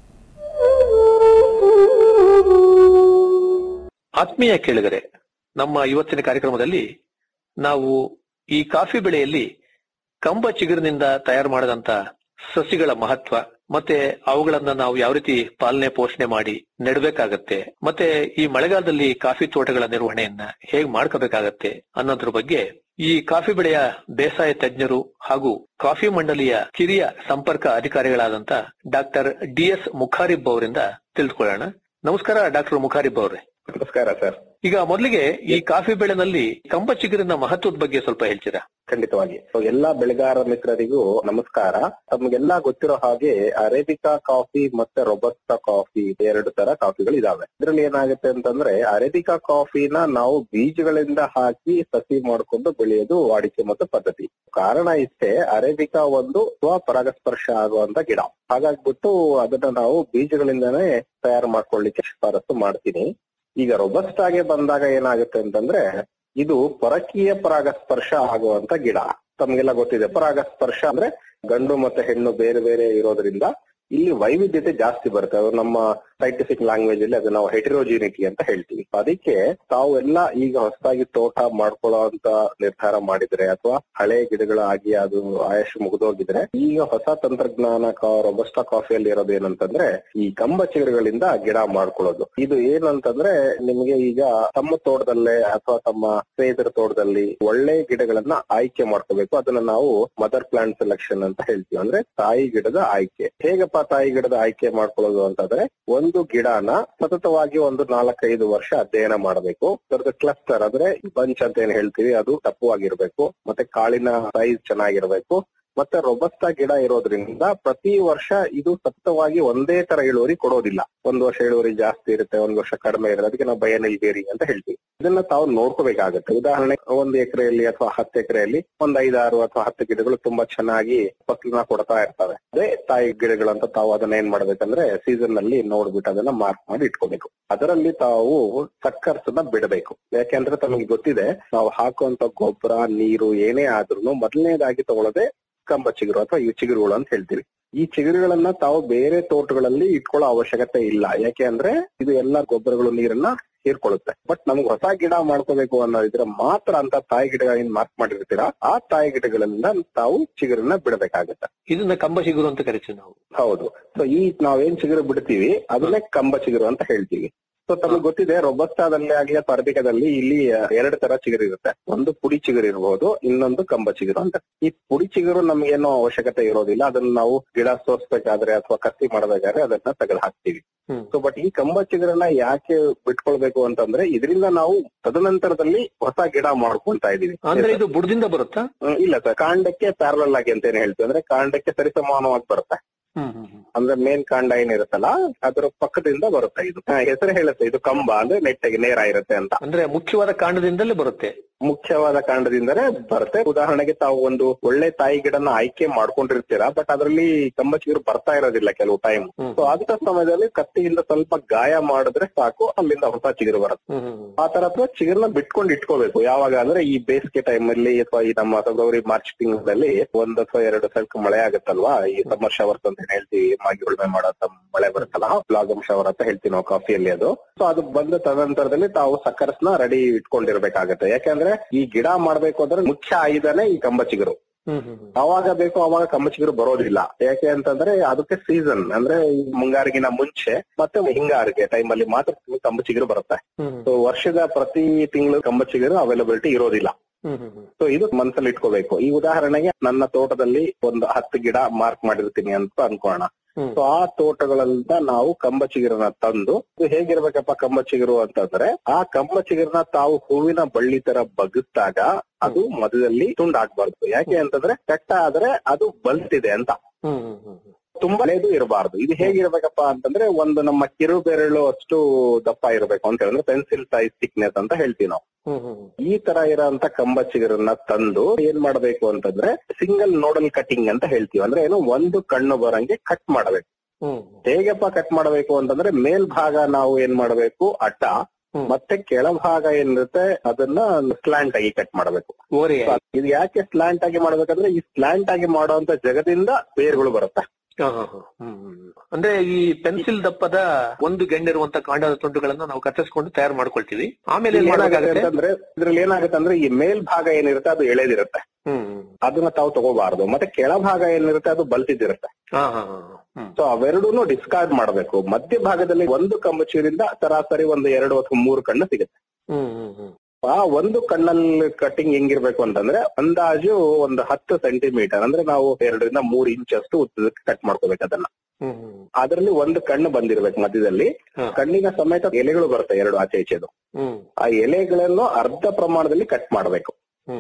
ಆತ್ಮೀಯ ಕೇಳಿದರೆ ನಮ್ಮ ಇವತ್ತಿನ ಕಾರ್ಯಕ್ರಮದಲ್ಲಿ ನಾವು ಈ ಕಾಫಿ ಬೆಳೆಯಲ್ಲಿ ಕಂಬ ಚಿಗುರಿನಿಂದ ತಯಾರು ಮಾಡಿದಂತ ಸಸಿಗಳ ಮಹತ್ವ ಮತ್ತೆ ಅವುಗಳನ್ನ ನಾವು ಯಾವ ರೀತಿ ಪಾಲನೆ ಪೋಷಣೆ ಮಾಡಿ ನೆಡಬೇಕಾಗತ್ತೆ ಮತ್ತೆ ಈ ಮಳೆಗಾಲದಲ್ಲಿ ಕಾಫಿ ತೋಟಗಳ ನಿರ್ವಹಣೆಯನ್ನ ಹೇಗ್ ಮಾಡ್ಕೋಬೇಕಾಗತ್ತೆ ಅನ್ನೋದ್ರ ಬಗ್ಗೆ ಈ ಕಾಫಿ ಬೆಳೆಯ ಬೇಸಾಯ ತಜ್ಞರು ಹಾಗೂ ಕಾಫಿ ಮಂಡಳಿಯ ಕಿರಿಯ ಸಂಪರ್ಕ ಅಧಿಕಾರಿಗಳಾದಂತ ಡಾಕ್ಟರ್ ಡಿ ಎಸ್ ಮುಖಾರಿಬ್ ಅವರಿಂದ ತಿಳಿದುಕೊಳ್ಳೋಣ ನಮಸ್ಕಾರ ಡಾಕ್ಟರ್ ಮುಖಾರಿಬ್ ಅವರೇ ನಮಸ್ಕಾರ ಸರ್ ಈಗ ಮೊದಲಿಗೆ ಈ ಕಾಫಿ ಬೆಳೆನಲ್ಲಿ ಕಂಬ ಚಿಗುರಿನ ಮಹತ್ವದ ಬಗ್ಗೆ ಸ್ವಲ್ಪ ಹೇಳ್ತೀರಾ ಖಂಡಿತವಾಗಿ ಸೊ ಎಲ್ಲಾ ಬೆಳೆಗಾರ ಮಿತ್ರರಿಗೂ ನಮಸ್ಕಾರ ತಮ್ಗೆಲ್ಲಾ ಗೊತ್ತಿರೋ ಹಾಗೆ ಅರೇಬಿಕಾ ಕಾಫಿ ಮತ್ತೆ ರೊಬಸ್ಟಾ ಕಾಫಿ ಎರಡು ತರ ಕಾಫಿಗಳು ಇದಾವೆ ಇದ್ರಲ್ಲಿ ಏನಾಗುತ್ತೆ ಅಂತಂದ್ರೆ ಅರೇಬಿಕಾ ಕಾಫಿನ ನಾವು ಬೀಜಗಳಿಂದ ಹಾಕಿ ಸಸಿ ಮಾಡ್ಕೊಂಡು ಬೆಳೆಯೋದು ವಾಡಿಕೆ ಮತ್ತು ಪದ್ಧತಿ ಕಾರಣ ಇಷ್ಟೇ ಅರೇಬಿಕಾ ಒಂದು ಸ್ವಪರಾಗಸ್ಪರ್ಶ ಆಗುವಂತ ಗಿಡ ಹಾಗಾಗ್ಬಿಟ್ಟು ಅದನ್ನ ನಾವು ಬೀಜಗಳಿಂದಾನೇ ತಯಾರು ಮಾಡ್ಕೊಳ್ಳಿಕ್ಕೆ ಶಿಫಾರಸು ಮಾಡ್ತೀನಿ ಈಗ ರೊಬಸ್ಟಾಗೆ ಬಂದಾಗ ಏನಾಗುತ್ತೆ ಅಂತಂದ್ರೆ ಇದು ಪರಕೀಯ ಪರಾಗಸ್ಪರ್ಶ ಆಗುವಂತ ಗಿಡ ತಮ್ಗೆಲ್ಲ ಗೊತ್ತಿದೆ ಪರಾಗಸ್ಪರ್ಶ ಅಂದ್ರೆ ಗಂಡು ಮತ್ತೆ ಹೆಣ್ಣು ಬೇರೆ ಬೇರೆ ಇರೋದ್ರಿಂದ ಇಲ್ಲಿ ವೈವಿಧ್ಯತೆ ಜಾಸ್ತಿ ಬರುತ್ತೆ ಅದು ನಮ್ಮ ಸೈಂಟಿಫಿಕ್ ಲ್ಯಾಂಗ್ವೇಜ್ ಅಲ್ಲಿ ಅದು ನಾವು ಹೆಟಿರೋಜಿನಿಟಿ ಅಂತ ಹೇಳ್ತೀವಿ ಅದಕ್ಕೆ ತಾವು ಎಲ್ಲ ಈಗ ಹೊಸದಾಗಿ ತೋಟ ಮಾಡ್ಕೊಳ್ಳೋ ಅಂತ ನಿರ್ಧಾರ ಮಾಡಿದ್ರೆ ಅಥವಾ ಹಳೆ ಗಿಡಗಳಾಗಿ ಅದು ಆಯುಷ್ ಮುಗಿದೋಗಿದ್ರೆ ಈಗ ಹೊಸ ತಂತ್ರಜ್ಞಾನ ರೊಬಸ್ಟಾ ಕಾಫಿಯಲ್ಲಿ ಇರೋದು ಏನಂತಂದ್ರೆ ಈ ಕಂಬ ಚಿಗುರುಗಳಿಂದ ಗಿಡ ಮಾಡ್ಕೊಳ್ಳೋದು ಇದು ಏನಂತಂದ್ರೆ ನಿಮ್ಗೆ ಈಗ ತಮ್ಮ ತೋಟದಲ್ಲೇ ಅಥವಾ ತಮ್ಮ ಸ್ನೇಹಿತರ ತೋಟದಲ್ಲಿ ಒಳ್ಳೆ ಗಿಡಗಳನ್ನ ಆಯ್ಕೆ ಮಾಡ್ಕೋಬೇಕು ಅದನ್ನ ನಾವು ಮದರ್ ಪ್ಲಾಂಟ್ ಸೆಲೆಕ್ಷನ್ ಅಂತ ಹೇಳ್ತೀವಿ ಅಂದ್ರೆ ತಾಯಿ ಗಿಡದ ಆಯ್ಕೆ ಹೇಗಪ್ಪ ತಾಯಿ ಗಿಡದ ಆಯ್ಕೆ ಮಾಡ್ಕೊಳ್ಳೋದು ಅಂತಂದ್ರೆ ಒಂದು ಗಿಡನ ಸತತವಾಗಿ ಒಂದು ನಾಲ್ಕೈದು ವರ್ಷ ಅಧ್ಯಯನ ಮಾಡಬೇಕು ಅದರದ ಕ್ಲಸ್ಟರ್ ಅಂದ್ರೆ ಬಂಚ್ ಅಂತ ಏನ್ ಹೇಳ್ತೀವಿ ಅದು ದಪ್ಪವಾಗಿರ್ಬೇಕು ಮತ್ತೆ ಕಾಳಿನ ಸೈಜ್ ಚೆನ್ನಾಗಿರ್ಬೇಕು ಮತ್ತೆ ರೊಬಸ್ಟ ಗಿಡ ಇರೋದ್ರಿಂದ ಪ್ರತಿ ವರ್ಷ ಇದು ಸತತವಾಗಿ ಒಂದೇ ತರ ಇಳುವರಿ ಕೊಡೋದಿಲ್ಲ ಒಂದು ವರ್ಷ ಇಳುವರಿ ಜಾಸ್ತಿ ಇರುತ್ತೆ ಒಂದ್ ವರ್ಷ ಕಡಿಮೆ ಇರುತ್ತೆ ಅದಕ್ಕೆ ನಾವು ಬಯನಲ್ ಬೇರಿಂಗ್ ಅಂತ ಹೇಳ್ತೀವಿ ಇದನ್ನ ತಾವು ನೋಡ್ಕೋಬೇಕಾಗತ್ತೆ ಉದಾಹರಣೆ ಒಂದು ಎಕರೆಯಲ್ಲಿ ಅಥವಾ ಹತ್ತು ಎಕರೆಯಲ್ಲಿ ಒಂದ್ ಐದಾರು ಅಥವಾ ಹತ್ತು ಗಿಡಗಳು ತುಂಬಾ ಚೆನ್ನಾಗಿ ಫಸಲನ್ನ ಕೊಡ್ತಾ ಇರ್ತವೆ ಅದೇ ತಾಯಿ ಗಿಡಗಳು ಅಂತ ತಾವು ಅದನ್ನ ಏನ್ ಮಾಡ್ಬೇಕಂದ್ರೆ ಸೀಸನ್ ನಲ್ಲಿ ನೋಡ್ಬಿಟ್ಟು ಅದನ್ನ ಮಾರ್ಕ್ ಮಾಡಿ ಇಟ್ಕೋಬೇಕು ಅದರಲ್ಲಿ ತಾವು ಸಕ್ಕರ್ಸನ್ನ ಬಿಡಬೇಕು ಯಾಕೆಂದ್ರೆ ತಮಗೆ ಗೊತ್ತಿದೆ ನಾವು ಹಾಕುವಂತ ಗೊಬ್ಬರ ನೀರು ಏನೇ ಆದ್ರೂ ಮೊದಲನೇದಾಗಿ ತಗೊಳ್ಳೋದೆ ಕಂಬ ಚಿಗುರು ಅಥವಾ ಈ ಚಿಗುರುಗಳು ಅಂತ ಹೇಳ್ತೀವಿ ಈ ಚಿಗುರುಗಳನ್ನ ತಾವು ಬೇರೆ ತೋಟಗಳಲ್ಲಿ ಇಟ್ಕೊಳ್ಳೋ ಅವಶ್ಯಕತೆ ಇಲ್ಲ ಯಾಕೆ ಅಂದ್ರೆ ಇದು ಎಲ್ಲಾ ಗೊಬ್ಬರಗಳು ನೀರನ್ನ ಹೀರ್ಕೊಳ್ಳುತ್ತೆ ಬಟ್ ನಮ್ಗೆ ಹೊಸ ಗಿಡ ಮಾಡ್ಕೋಬೇಕು ಅನ್ನೋದಿದ್ರೆ ಮಾತ್ರ ಅಂತ ತಾಯಿ ಗಿಡ ಏನ್ ಮಾರ್ಕ್ ಮಾಡಿರ್ತೀರಾ ಆ ತಾಯಿ ಗಿಡಗಳಿಂದ ತಾವು ಚಿಗುರನ್ನ ಬಿಡಬೇಕಾಗತ್ತೆ ಇದನ್ನ ಕಂಬ ಚಿಗುರು ಅಂತ ಕರಿತೀವಿ ನಾವು ಹೌದು ಸೊ ಈ ನಾವೇನ್ ಚಿಗುರು ಬಿಡ್ತೀವಿ ಅದನ್ನೇ ಕಂಬ ಚಿಗುರು ಅಂತ ಹೇಳ್ತೀವಿ ಸೊ ತಮಗೆ ಗೊತ್ತಿದೆ ರೊಬಸ್ಟಾದಲ್ಲಿ ಆಗ್ಲಿ ಅಥವಾ ಅರಬಿಕದಲ್ಲಿ ಇಲ್ಲಿ ಎರಡು ತರ ಚಿಗುರು ಇರುತ್ತೆ ಒಂದು ಪುಡಿ ಚಿಗುರು ಇರಬಹುದು ಇನ್ನೊಂದು ಕಂಬ ಚಿಗುರು ಅಂತ ಈ ಪುಡಿ ಚಿಗುರು ನಮ್ಗೇನೋ ಅವಶ್ಯಕತೆ ಇರೋದಿಲ್ಲ ಅದನ್ನ ನಾವು ಗಿಡ ಸೋಸ್ಬೇಕಾದ್ರೆ ಅಥವಾ ಕತ್ತಿ ಮಾಡಬೇಕಾದ್ರೆ ಅದನ್ನ ತೆಗೆದು ಹಾಕ್ತಿವಿ ಸೊ ಬಟ್ ಈ ಕಂಬ ಚಿಗುರನ್ನ ಯಾಕೆ ಬಿಟ್ಕೊಳ್ಬೇಕು ಅಂತಂದ್ರೆ ಇದರಿಂದ ನಾವು ತದನಂತರದಲ್ಲಿ ಹೊಸ ಗಿಡ ಮಾಡ್ಕೊಂತಾ ಇದೀವಿ ಅಂದ್ರೆ ಇದು ಬುಡದಿಂದ ಬರುತ್ತಾ ಹ್ಮ್, ಇಲ್ಲ ಸರ್ ಕಾಂಡಕ್ಕೆ ಪ್ಯಾರಲಲ್ ಆಗಿ ಅಂತ ಏನ್ ಹೇಳ್ತೀವಿ ಅಂದ್ರೆ ಕಾಂಡಕ್ಕೆ ಸರಿಸಮಾನವಾಗಿ ಬರುತ್ತೆ ಅಂದ್ರೆ ಮೇನ್ ಕಾಂಡ ಏನಿರುತ್ತಲ್ಲ ಅದರ ಪಕ್ಕದಿಂದ ಬರುತ್ತೆ ಇದು ಹಾ, ಹೆಸರು ಹೇಳುತ್ತೆ ಇದು ಕಂಬ ಅಂದ್ರೆ ನೆಟ್ಟಗೆ ನೇರ ಇರುತ್ತೆ ಅಂತ ಅಂದ್ರೆ ಮುಖ್ಯವಾದ ಕಾಂಡದಿಂದಲೇ ಬರುತ್ತೆ ಮುಖ್ಯವಾದ ಕಾಂಡದಿಂದಲೇ ಬರುತ್ತೆ ಉದಾಹರಣೆಗೆ ತಾವು ಒಂದು ಒಳ್ಳೆ ತಾಯಿ ಗಿಡನ ಆಯ್ಕೆ ಮಾಡ್ಕೊಂಡಿರ್ತೀರಾ ಬಟ್ ಅದರಲ್ಲಿ ಕಂಬ ಚಿಗುರು ಬರ್ತಾ ಇರೋದಿಲ್ಲ ಕೆಲವು ಟೈಮ್ ಸೊ ಅಂತ ಸಮಯದಲ್ಲಿ ಕತ್ತಿಯಿಂದ ಸ್ವಲ್ಪ ಗಾಯ ಮಾಡಿದ್ರೆ ಸಾಕು ಅಲ್ಲಿಂದ ಹೊಸ ಚಿಗುರು ಬರುತ್ತೆ ಆ ತರ ಅಥವಾ ಚಿಗುರ್ನ ಬಿಟ್ಕೊಂಡು ಇಟ್ಕೋಬೇಕು ಯಾವಾಗ ಅಂದ್ರೆ ಈ ಬೇಸಿಗೆ ಟೈಮ್ ಅಲ್ಲಿ ಅಥವಾ ಈ ನಮ್ಮ ಫೆಬ್ರವರಿ ಮಾರ್ಚ್ ತಿಂಗಳಲ್ಲಿ ಒಂದ್ ಅಥವಾ ಎರಡು ಸಲ್ಕ ಮಳೆ ಆಗುತ್ತಲ್ವಾ ಈ ಸಮ್ಮರ್ ಶವರ್ಸ್ ಅಂತ ಏನ್ ಹೇಳ್ತೀವಿ ಮಾಗಿ ಉಳ್ಮೆ ಮಾಡೋ ಮಳೆ ಬರುತ್ತಲ್ಲ ಬ್ಲಾಗಮ್ ಶವರ್ ಅಂತ ಹೇಳ್ತೀವಿ ನಾವು ಕಾಫಿಯಲ್ಲಿ ಅದು ಸೊ ಅದು ಬಂದ ತದನಂತರದಲ್ಲಿ ತಾವು ಸಕ್ಕರ್ಸ್ನ ರೆಡಿ ಇಟ್ಕೊಂಡಿರ್ಬೇಕಾಗತ್ತೆ ಯಾಕಂದ್ರೆ ಈ ಗಿಡ ಮಾಡ್ಬೇಕು ಅಂದ್ರೆ ಮುಖ್ಯ ಆಯುಧನೇ ಈ ಕಂಬ ಚಿಗುರು ಅವಾಗ ಬೇಕು ಅವಾಗ ಕಮ್ಮಚಿಗುರು ಬರೋದಿಲ್ಲ ಯಾಕೆ ಅಂತಂದ್ರೆ ಅದಕ್ಕೆ ಸೀಸನ್ ಅಂದ್ರೆ ಈ ಮುಂಗಾರಿಗಿನ ಮುಂಚೆ ಮತ್ತೆ ಹಿಂಗಾರಿಗೆ ಟೈಮ್ ಅಲ್ಲಿ ಮಾತ್ರ ಕಂಬಚಿಗುರು ಬರುತ್ತೆ ಸೊ ವರ್ಷದ ಪ್ರತಿ ತಿಂಗಳು ಕಂಬಚಿಗುರು ಅವೈಲಬಿಲಿಟಿ ಇರೋದಿಲ್ಲ ಸೊ ಇದು ಮನಸ್ಸಲ್ಲಿ ಇಟ್ಕೋಬೇಕು ಈ ಉದಾಹರಣೆಗೆ ನನ್ನ ತೋಟದಲ್ಲಿ ಒಂದು ಹತ್ತು ಗಿಡ ಮಾರ್ಕ್ ಮಾಡಿರ್ತೀನಿ ಅಂತ ಅನ್ಕೋಣ ಸೊ ಆ ತೋಟಗಳಿಂದ ನಾವು ಕಂಬಚಿಗಿರನ ತಂದು ಇದು ಹೇಗಿರ್ಬೇಕಪ್ಪ ಕಂಬಚಿಗಿರು ಅಂತಂದ್ರೆ ಆ ಕಂಬಚಿಗಿರನ ತಾವು ಹೂವಿನ ಬಳ್ಳಿ ತರ ಬಗ್ಗಿಸ್ದಾಗ ಅದು ಮಧ್ಯದಲ್ಲಿ ತುಂಡಾಗ್ಬಾರ್ದು ಯಾಕೆ ಅಂತಂದ್ರೆ ಕಟ್ಟ ಆದ್ರೆ ಅದು ಬಲ್ತಿದೆ ಅಂತ ತುಂಬಾ ಇದು ಇರಬಾರ್ದು ಇದು ಹೇಗಿರ್ಬೇಕಪ್ಪ ಅಂತಂದ್ರೆ ಒಂದು ನಮ್ಮ ಕಿರು ಬೆರಳು ಅಷ್ಟು ದಪ್ಪ ಇರಬೇಕು ಅಂತ ಹೇಳಿದ್ರೆ ಪೆನ್ಸಿಲ್ ಸೈಜ್ ಥಿಕ್ನೆಸ್ ಅಂತ ಹೇಳ್ತೀವಿ ನಾವು ಈ ತರ ಇರೋಂತ ಕಂಬಚಿಗರನ್ನ ತಂದು ಏನ್ ಮಾಡ್ಬೇಕು ಅಂತಂದ್ರೆ ಸಿಂಗಲ್ ನೋಡಲ್ ಕಟಿಂಗ್ ಅಂತ ಹೇಳ್ತೀವಿ ಅಂದ್ರೆ ಏನು ಒಂದು ಕಣ್ಣು ಬರಂಗೆ ಕಟ್ ಮಾಡಬೇಕು ಹೇಗಪ್ಪ ಕಟ್ ಮಾಡಬೇಕು ಅಂತಂದ್ರೆ ಮೇಲ್ಭಾಗ ನಾವು ಏನ್ ಮಾಡಬೇಕು ಅಡ್ಡ ಮತ್ತೆ ಕೆಳಭಾಗ ಏನಿರುತ್ತೆ ಅದನ್ನ ಸ್ಲಾಂಟ್ ಆಗಿ ಕಟ್ ಮಾಡಬೇಕು ಇದು ಯಾಕೆ ಸ್ಲಾಂಟ್ ಆಗಿ ಮಾಡ್ಬೇಕಂದ್ರೆ ಈ ಸ್ಲಾಂಟ್ ಆಗಿ ಮಾಡುವಂತ ಜಗದಿಂದ ಬೇರ್ಗಳು ಬರುತ್ತೆ ಅಂದ್ರೆ ಈ ಪೆನ್ಸಿಲ್ ದಪ್ಪದ ಒಂದು ಗೆಂಡಿರುವಂತ ಕಾಂಡದ ತುಂಡುಗಳನ್ನ ನಾವು ಕತ್ತರಿಸ್ಕೊಂಡು ತಯಾರು ಮಾಡ್ಕೊಳ್ತೀವಿ ಆಮೇಲೆ ಏನ್ ಏನಾಗುತ್ತೆ ಮಾಡಬೇಕಾಗುತ್ತೆ ಅಂತಂದ್ರೆ ಇದ್ರಲ್ಲಿ ಏನಾಗುತ್ತೆ ಅಂದ್ರೆ ಈ ಮೇಲ್ಭಾಗ ಏನಿರುತ್ತೆ ಅದು ಎಳೆದಿರುತ್ತೆ ಅದನ್ನ ತಾವು ತಗೋಬಾರ್ದು ಮತ್ತೆ ಕೆಳಭಾಗ ಏನಿರುತ್ತೆ ಅದು ಬಲ್ತಿದಿರುತ್ತೆ ಸೊ ಅವೆರಡೂನು ಡಿಸ್ಕಾರ್ಡ್ ಮಾಡಬೇಕು ಮಧ್ಯ ಭಾಗದಲ್ಲಿ ಒಂದು ಕಂಬಚೂರಿಂದ ಸರಾಸರಿ ಒಂದು ಎರಡು ಅಥವಾ ಮೂರು ಕಣ್ಣು ಸಿಗುತ್ತೆ ಆ ಒಂದು ಕಣ್ಣಲ್ಲಿ ಕಟಿಂಗ್ ಹೆಂಗಿರ್ಬೇಕು ಅಂತಂದ್ರೆ ಅಂದಾಜು ಒಂದು ಹತ್ತು ಸೆಂಟಿಮೀಟರ್ ಅಂದ್ರೆ ನಾವು ಎರಡರಿಂದ ಮೂರು ಇಂಚ್ ಅಷ್ಟು ಉದ್ದಕ್ಕೆ ಕಟ್ ಮಾಡ್ಕೋಬೇಕು ಅದನ್ನ ಅದರಲ್ಲಿ ಒಂದು ಕಣ್ಣು ಬಂದಿರ್ಬೇಕು ಮಧ್ಯದಲ್ಲಿ ಕಣ್ಣಿನ ಸಮೇತ ಎಲೆಗಳು ಬರುತ್ತೆ ಎರಡು ಆಚೆ ಈಚೆದು ಆ ಎಲೆಗಳನ್ನು ಅರ್ಧ ಪ್ರಮಾಣದಲ್ಲಿ ಕಟ್ ಮಾಡಬೇಕು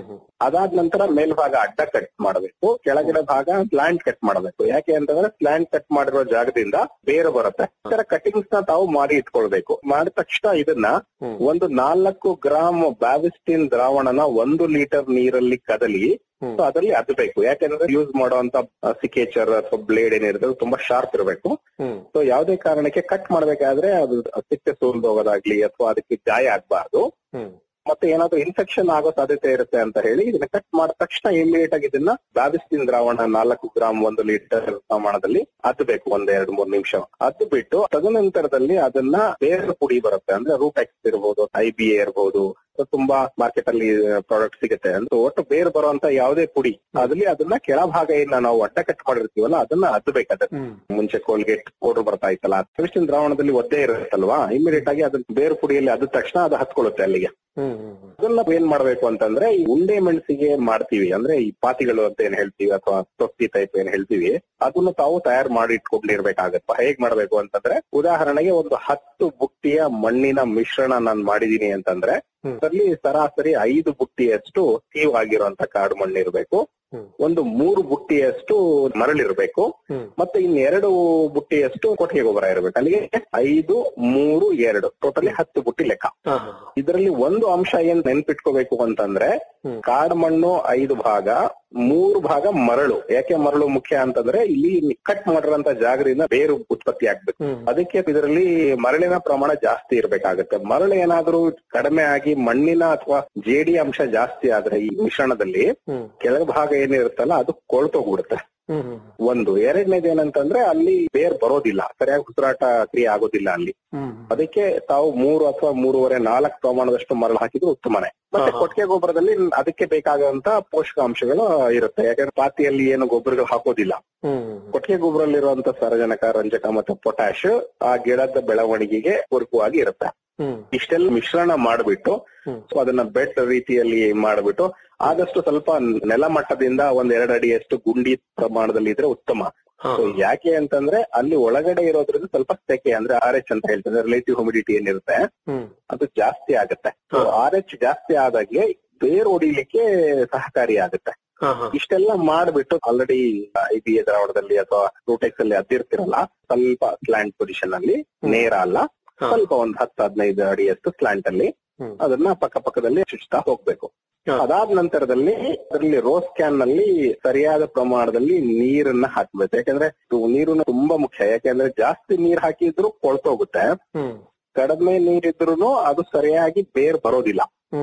ಅದಾದ ನಂತರ ಮೇಲ್ಭಾಗ ಅಡ್ಡ ಕಟ್ ಮಾಡಬೇಕು ಕೆಳಗಿನ ಭಾಗ ಪ್ಲಾಂಟ್ ಕಟ್ ಮಾಡಬೇಕು ಯಾಕೆ ಅಂತಂದ್ರೆ ಪ್ಲಾಂಟ್ ಕಟ್ ಮಾಡಿರೋ ಜಾಗದಿಂದ ಬೇರೆ ಬರುತ್ತೆ ಈ ತರ ಕಟಿಂಗ್ಸ್ ನ ತಾವು ಮಾಡಿ ಇಟ್ಕೊಳ್ಬೇಕು ಮಾಡಿದ ತಕ್ಷಣ ಇದನ್ನ ಒಂದು ನಾಲ್ಕು ಗ್ರಾಮ್ ಬ್ಯಾವಿಸ್ಟಿನ್ ದ್ರಾವಣನ ಒಂದು ಲೀಟರ್ ನೀರಲ್ಲಿ ಕದಲಿ ಸೊ ಅದರಲ್ಲಿ ಅದ್ಬೇಕು ಯಾಕೆಂದ್ರೆ ಯೂಸ್ ಮಾಡುವಂತ ಸಿಕೇಚರ್ ಅಥವಾ ಬ್ಲೇಡ್ ಏನಿರುತ್ತೆ ಅದು ತುಂಬಾ ಶಾರ್ಪ್ ಇರಬೇಕು ಸೊ ಯಾವುದೇ ಕಾರಣಕ್ಕೆ ಕಟ್ ಮಾಡ್ಬೇಕಾದ್ರೆ ಅದು ಸಿಕ್ಕೆ ಸೋಲ್ದು ಹೋಗೋದಾಗ್ಲಿ ಅಥವಾ ಅದಕ್ಕೆ ಗಾಯ ಆಗ್ಬಾರ್ದು ಮತ್ತೆ ಏನಾದ್ರು ಇನ್ಫೆಕ್ಷನ್ ಆಗೋ ಸಾಧ್ಯತೆ ಇರುತ್ತೆ ಅಂತ ಹೇಳಿ ಇದನ್ನ ಕಟ್ ಮಾಡಿದ ತಕ್ಷಣ ಇಮಿಡಿಯೇಟ್ ಆಗಿ ಇದನ್ನ ಬ್ಯಾಬಿಸ್ಟಿನ್ ದ್ರಾವಣ ನಾಲ್ಕು ಗ್ರಾಮ್ ಒಂದು ಲೀಟರ್ ಪ್ರಮಾಣದಲ್ಲಿ ಅದ್ಬೇಕು ಒಂದ್ ಎರಡ್ ಮೂರ್ ನಿಮಿಷ ಅದ್ದು ಬಿಟ್ಟು ತದನಂತರದಲ್ಲಿ ಅದನ್ನ ಬೇರೆ ಪುಡಿ ಬರುತ್ತೆ ಅಂದ್ರೆ ರೂಟ್ ಎಕ್ಸ್ ಇರ್ಬೋದು ಐ ಬಿ ಎ ಇರ್ಬೋದು ಸೊ ತುಂಬಾ ಮಾರ್ಕೆಟ್ ಅಲ್ಲಿ ಪ್ರಾಡಕ್ಟ್ ಸಿಗುತ್ತೆ ಅಂದ್ರೆ ಒಟ್ಟು ಬೇರೆ ಬರುವಂತ ಯಾವುದೇ ಪುಡಿ ಅದ್ರಲ್ಲಿ ಅದನ್ನ ಕೆಳಭಾಗ ಏನ ನಾವು ಅಡ್ಡ ಕಟ್ ಮಾಡಿರ್ತೀವಲ್ಲ ಅದನ್ನ ಅದ್ಬೇಕು ಅದನ್ನ ಮುಂಚೆ ಕೋಲ್ಗೇಟ್ ಪೌಡರ್ ಬರ್ತಾ ಇತ್ತಲ್ಲ ಬ್ಯಾಬಿಸ್ಟಿನ್ ದ್ರಾವಣದಲ್ಲಿ ಒದ್ದೆ ಇರುತ್ತಲ್ವಾ ಇಮಿಡಿಯೇಟ್ ಆಗಿ ಅದನ್ನ ಬೇರೆ ಪುಡಿಯಲ್ಲಿ ಅದ ತಕ್ಷಣ ಅದು ಹತ್ಕೊಳ್ಳುತ್ತೆ ಅಲ್ಲಿಗೆ ಅದನ್ನ ಏನ್ ಮಾಡ್ಬೇಕು ಅಂತಂದ್ರೆ ಈ ಉಂಡೆ ಮೆಣಸಿಗೆ ಮಾಡ್ತೀವಿ ಅಂದ್ರೆ ಈ ಪಾತಿಗಳು ಅಂತ ಏನ್ ಹೇಳ್ತೀವಿ ಅಥವಾ ತೊಟ್ಟಿ ಟೈಪ್ ಏನ್ ಹೇಳ್ತೀವಿ ಅದನ್ನ ತಾವು ತಯಾರು ಮಾಡಿ ಇಟ್ಕೊಂಡಿರ್ಬೇಕಾಗತ್ತ ಹೇಗ್ ಮಾಡ್ಬೇಕು ಅಂತಂದ್ರೆ ಉದಾಹರಣೆಗೆ ಒಂದು ಹತ್ತು ಬುಟ್ಟಿಯ ಮಣ್ಣಿನ ಮಿಶ್ರಣ ನಾನ್ ಮಾಡಿದೀನಿ ಅಂತಂದ್ರೆ ಅದರಲ್ಲಿ ಸರಾಸರಿ ಐದು ಬುಟ್ಟಿಯಷ್ಟು ತೀವ್ ಆಗಿರುವಂತ ಕಾಡು ಮಣ್ಣು ಇರಬೇಕು ಒಂದು ಮೂರು ಬುಟ್ಟಿಯಷ್ಟು ಮರಳಿರ್ಬೇಕು ಮತ್ತೆ ಇನ್ನೆರಡು ಬುಟ್ಟಿಯಷ್ಟು ಕೊಟ್ಟಿಗೆ ಗೊಬ್ಬರ ಇರಬೇಕು ಅಲ್ಲಿಗೆ ಐದು ಮೂರು ಎರಡು ಟೋಟಲಿ ಹತ್ತು ಬುಟ್ಟಿ ಲೆಕ್ಕ ಇದರಲ್ಲಿ ಒಂದು ಅಂಶ ಏನ್ ನೆನ್ಪಿಟ್ಕೋಬೇಕು ಅಂತಂದ್ರೆ ಕಾಡು ಮಣ್ಣು ಐದು ಭಾಗ ಮೂರು ಭಾಗ ಮರಳು ಯಾಕೆ ಮರಳು ಮುಖ್ಯ ಅಂತಂದ್ರೆ ಇಲ್ಲಿ ಕಟ್ ಮಾಡಿರೋಂತ ಜಾಗದಿಂದ ಬೇರು ಉತ್ಪತ್ತಿ ಆಗ್ಬೇಕು ಅದಕ್ಕೆ ಇದರಲ್ಲಿ ಮರಳಿನ ಪ್ರಮಾಣ ಜಾಸ್ತಿ ಇರ್ಬೇಕಾಗತ್ತೆ ಮರಳು ಏನಾದ್ರೂ ಕಡಿಮೆ ಆಗಿ ಮಣ್ಣಿನ ಅಥವಾ ಜೇಡಿ ಅಂಶ ಜಾಸ್ತಿ ಆದ್ರೆ ಈ ಮಿಶ್ರಣದಲ್ಲಿ ಕೆಳಭಾಗ ಏನಿರುತ್ತಲ್ಲ ಅದು ಕೊಳ್ತೋಗ್ಬಿಡುತ್ತೆ ಒಂದು ಎರಡನೇದು ಏನಂತಂದ್ರೆ ಅಲ್ಲಿ ಬೇರ್ ಬರೋದಿಲ್ಲ ಸರಿಯಾಗಿ ಉಸಿರಾಟ ಕ್ರಿಯೆ ಆಗೋದಿಲ್ಲ ಅಲ್ಲಿ ಅದಕ್ಕೆ ತಾವು ಮೂರು ಅಥವಾ ಮೂರುವರೆ ನಾಲ್ಕು ಪ್ರಮಾಣದಷ್ಟು ಮರಳು ಹಾಕಿದ್ರು ಉತ್ತಮನೇ ಮತ್ತೆ ಕೊಟ್ಟಿಗೆ ಗೊಬ್ಬರದಲ್ಲಿ ಅದಕ್ಕೆ ಬೇಕಾಗುವಂತ ಪೋಷಕಾಂಶಗಳು ಇರುತ್ತೆ ಯಾಕಂದ್ರೆ ಪಾತಿಯಲ್ಲಿ ಏನು ಗೊಬ್ಬರಗಳು ಹಾಕೋದಿಲ್ಲ ಕೊಟ್ಟಿಗೆ ಗೊಬ್ಬರಲ್ಲಿರುವಂತ ಸಾರಜನಕ ರಂಜಕ ಮತ್ತೆ ಪೊಟ್ಯಾಶ್ ಆ ಗಿಡದ ಬೆಳವಣಿಗೆಗೆ ಪೂರಕವಾಗಿ ಇರುತ್ತೆ ಇಷ್ಟೆಲ್ಲ ಮಿಶ್ರಣ ಮಾಡ್ಬಿಟ್ಟು ಸೊ ಅದನ್ನ ಬೆಡ್ ರೀತಿಯಲ್ಲಿ ಮಾಡ್ಬಿಟ್ಟು ಆದಷ್ಟು ಸ್ವಲ್ಪ ನೆಲ ಮಟ್ಟದಿಂದ ಒಂದ್ ಎರಡು ಅಡಿಯಷ್ಟು ಗುಂಡಿ ಪ್ರಮಾಣದಲ್ಲಿ ಇದ್ರೆ ಉತ್ತಮ So ಯಾಕೆ ಅಂತಂದ್ರೆ ಅಲ್ಲಿ ಒಳಗಡೆ ಇರೋದ್ರಿಂದ ಸ್ವಲ್ಪ ಸೆಕೆ ಅಂದ್ರೆ ಆರ್ ಎಚ್ ಅಂತ ಹೇಳ್ತಾರೆ ರಿಲೇಟಿವ್ ಹ್ಯುಮಿಡಿಟಿ ಏನಿರುತ್ತೆ ಅದು ಜಾಸ್ತಿ ಆಗುತ್ತೆ ಸೊ ಆರ್ ಎಚ್ ಜಾಸ್ತಿ ಆದಾಗೆ ಬೇರ್ ಹೊಡಿಲಿಕ್ಕೆ ಸಹಕಾರಿ ಆಗುತ್ತೆ ಇಷ್ಟೆಲ್ಲ ಮಾಡ್ಬಿಟ್ಟು ಆಲ್ರೆಡಿ ಐ ಬಿ ಎ ದ್ರಾವಣದಲ್ಲಿ ಅಥವಾ ರೂಟೆಕ್ಸ್ ಅಲ್ಲಿ ಅದ್ದಿರ್ತಿರಲ್ಲ ಸ್ವಲ್ಪ ಸ್ಲ್ಯಾಂಟ್ ಪೊಸಿಷನ್ ಅಲ್ಲಿ ನೇರ ಅಲ್ಲ ಸ್ವಲ್ಪ ಒಂದ್ ಹತ್ತು ಹದಿನೈದು ಅಡಿಯಷ್ಟು ಸ್ಲ್ಯಾಂಟ್ ಅಲ್ಲಿ ಅದನ್ನ ಪಕ್ಕ ಪಕ್ಕದಲ್ಲಿ ಚುಚ್ತಾ ಹೋಗ್ಬೇಕು ಅದಾದ ನಂತರದಲ್ಲಿ ಅದರಲ್ಲಿ ರೋಸ್ ಕ್ಯಾನ್ ನಲ್ಲಿ ಸರಿಯಾದ ಪ್ರಮಾಣದಲ್ಲಿ ನೀರನ್ನ ಹಾಕ್ಬೇಕು ಯಾಕಂದ್ರೆ ಇದು ನೀರು ತುಂಬಾ ಮುಖ್ಯ ಯಾಕಂದ್ರೆ ಜಾಸ್ತಿ ನೀರ್ ಹಾಕಿದ್ರು ಕೊಳ್ತೋಗುತ್ತೆ ಕಡಿಮೆ ನೀರಿದ್ರು ಅದು ಸರಿಯಾಗಿ ಬೇರ್ ಬರೋದಿಲ್ಲ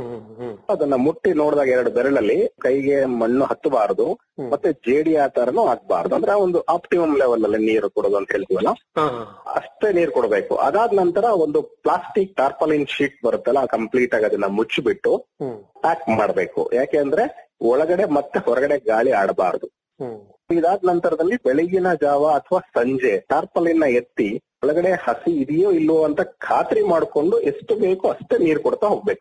ಅದನ್ನ ಮುಟ್ಟಿ ನೋಡಿದಾಗ ಎರಡು ಬೆರಳಲ್ಲಿ ಕೈಗೆ ಮಣ್ಣು ಹತ್ತಬಾರದು ಮತ್ತೆ ಜೇಡಿ ಆತರನು ಆಗ್ಬಾರ್ದು ಅಂದ್ರೆ ಒಂದು ಆಪ್ಟಿಮಮ್ ಲೆವೆಲ್ ಅಲ್ಲಿ ನೀರು ಕೊಡೋದು ಅಂತ ಹೇಳ್ತೀವಲ್ಲ ಅಷ್ಟೇ ನೀರು ಕೊಡಬೇಕು ಅದಾದ ನಂತರ ಒಂದು ಪ್ಲಾಸ್ಟಿಕ್ ಟಾರ್ಪಲಿನ್ ಶೀಟ್ ಬರುತ್ತಲ್ಲ ಕಂಪ್ಲೀಟ್ ಆಗಿ ಅದನ್ನ ಮುಚ್ಚಿಬಿಟ್ಟು ಪ್ಯಾಕ್ ಮಾಡ್ಬೇಕು ಯಾಕೆ ಅಂದ್ರೆ ಒಳಗಡೆ ಮತ್ತೆ ಹೊರಗಡೆ ಗಾಳಿ ಆಡಬಾರದು ಇದಾದ ನಂತರದಲ್ಲಿ ಬೆಳಗಿನ ಜಾವ ಅಥವಾ ಸಂಜೆ ಟಾರ್ಪಲಿನ ಎತ್ತಿ ಒಳಗಡೆ ಹಸಿ ಇದೆಯೋ ಇಲ್ವೋ ಅಂತ ಖಾತ್ರಿ ಮಾಡ್ಕೊಂಡು ಎಷ್ಟು ಬೇಕೋ ಅಷ್ಟೇ ನೀರು ಕೊಡ್ತಾ ಹೋಗ್ಬೇಕು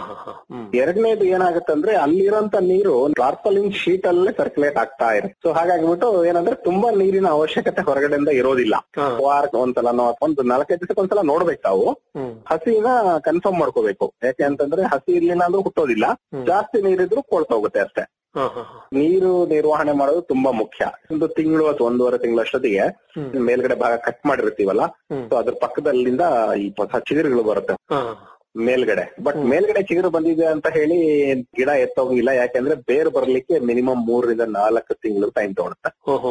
ಎರಡನೇದು ಏನಾಗುತ್ತಂದ್ರೆ ಅಲ್ಲಿರೋಂತ ನೀರು ಟಾರ್ಪಲಿನ್ ಶೀಟ್ ಅಲ್ಲೇ ಸರ್ಕ್ಯುಲೇಟ್ ಆಗ್ತಾ ಇರುತ್ತೆ ಸೊ ಹಾಗಾಗಿಬಿಟ್ಟು ಏನಂದ್ರೆ ತುಂಬಾ ನೀರಿನ ಅವಶ್ಯಕತೆ ಹೊರಗಡೆಯಿಂದ ಇರೋದಿಲ್ಲ ವಾರಕ್ಕೆ ಒಂದ್ಸಲನೋ ಅಥವಾ ಒಂದು ನಾಲ್ಕೈದು ದಿವಸಕ್ಕೆ ಒಂದ್ಸಲ ನೋಡ್ಬೇಕು ತಾವು ಹಸಿನ ಕನ್ಫರ್ಮ್ ಮಾಡ್ಕೋಬೇಕು ಯಾಕೆ ಅಂತಂದ್ರೆ ಹಸಿ ಇರ್ಲಿಲ್ಲ ಅಂದ್ರೂ ಹುಟ್ಟೋದಿಲ್ಲ ಜಾಸ್ತಿ ನೀರಿದ್ರು ಕೊಳ್ತಾ ಹೋಗುತ್ತೆ ಅಷ್ಟೇ ನೀರು ನಿರ್ವಹಣೆ ಮಾಡೋದು ತುಂಬಾ ಮುಖ್ಯ ಒಂದು ತಿಂಗಳು ಅಥವಾ ಒಂದೂವರೆ ತಿಂಗಳು ಅಷ್ಟೊತ್ತಿಗೆ ಮೇಲ್ಗಡೆ ಭಾಗ ಕಟ್ ಮಾಡಿರ್ತೀವಲ್ಲ ಸೊ ಅದ್ರ ಪಕ್ಕದಲ್ಲಿಂದ ಈ ಹೊಸ ಚಿಗುರುಗಳು ಬರುತ್ತೆ ಮೇಲ್ಗಡೆ ಬಟ್ ಮೇಲ್ಗಡೆ ಚಿಗುರು ಬಂದಿದೆ ಅಂತ ಹೇಳಿ ಗಿಡ ಎತ್ತೋಗಿಲ್ಲ ಯಾಕೆಂದ್ರೆ ಬೇರ್ ಬರ್ಲಿಕ್ಕೆ ಮಿನಿಮಮ್ ಮೂರರಿಂದ ನಾಲ್ಕು ತಿಂಗಳು ಟೈಮ್ ತಗೊಳುತ್ತೆ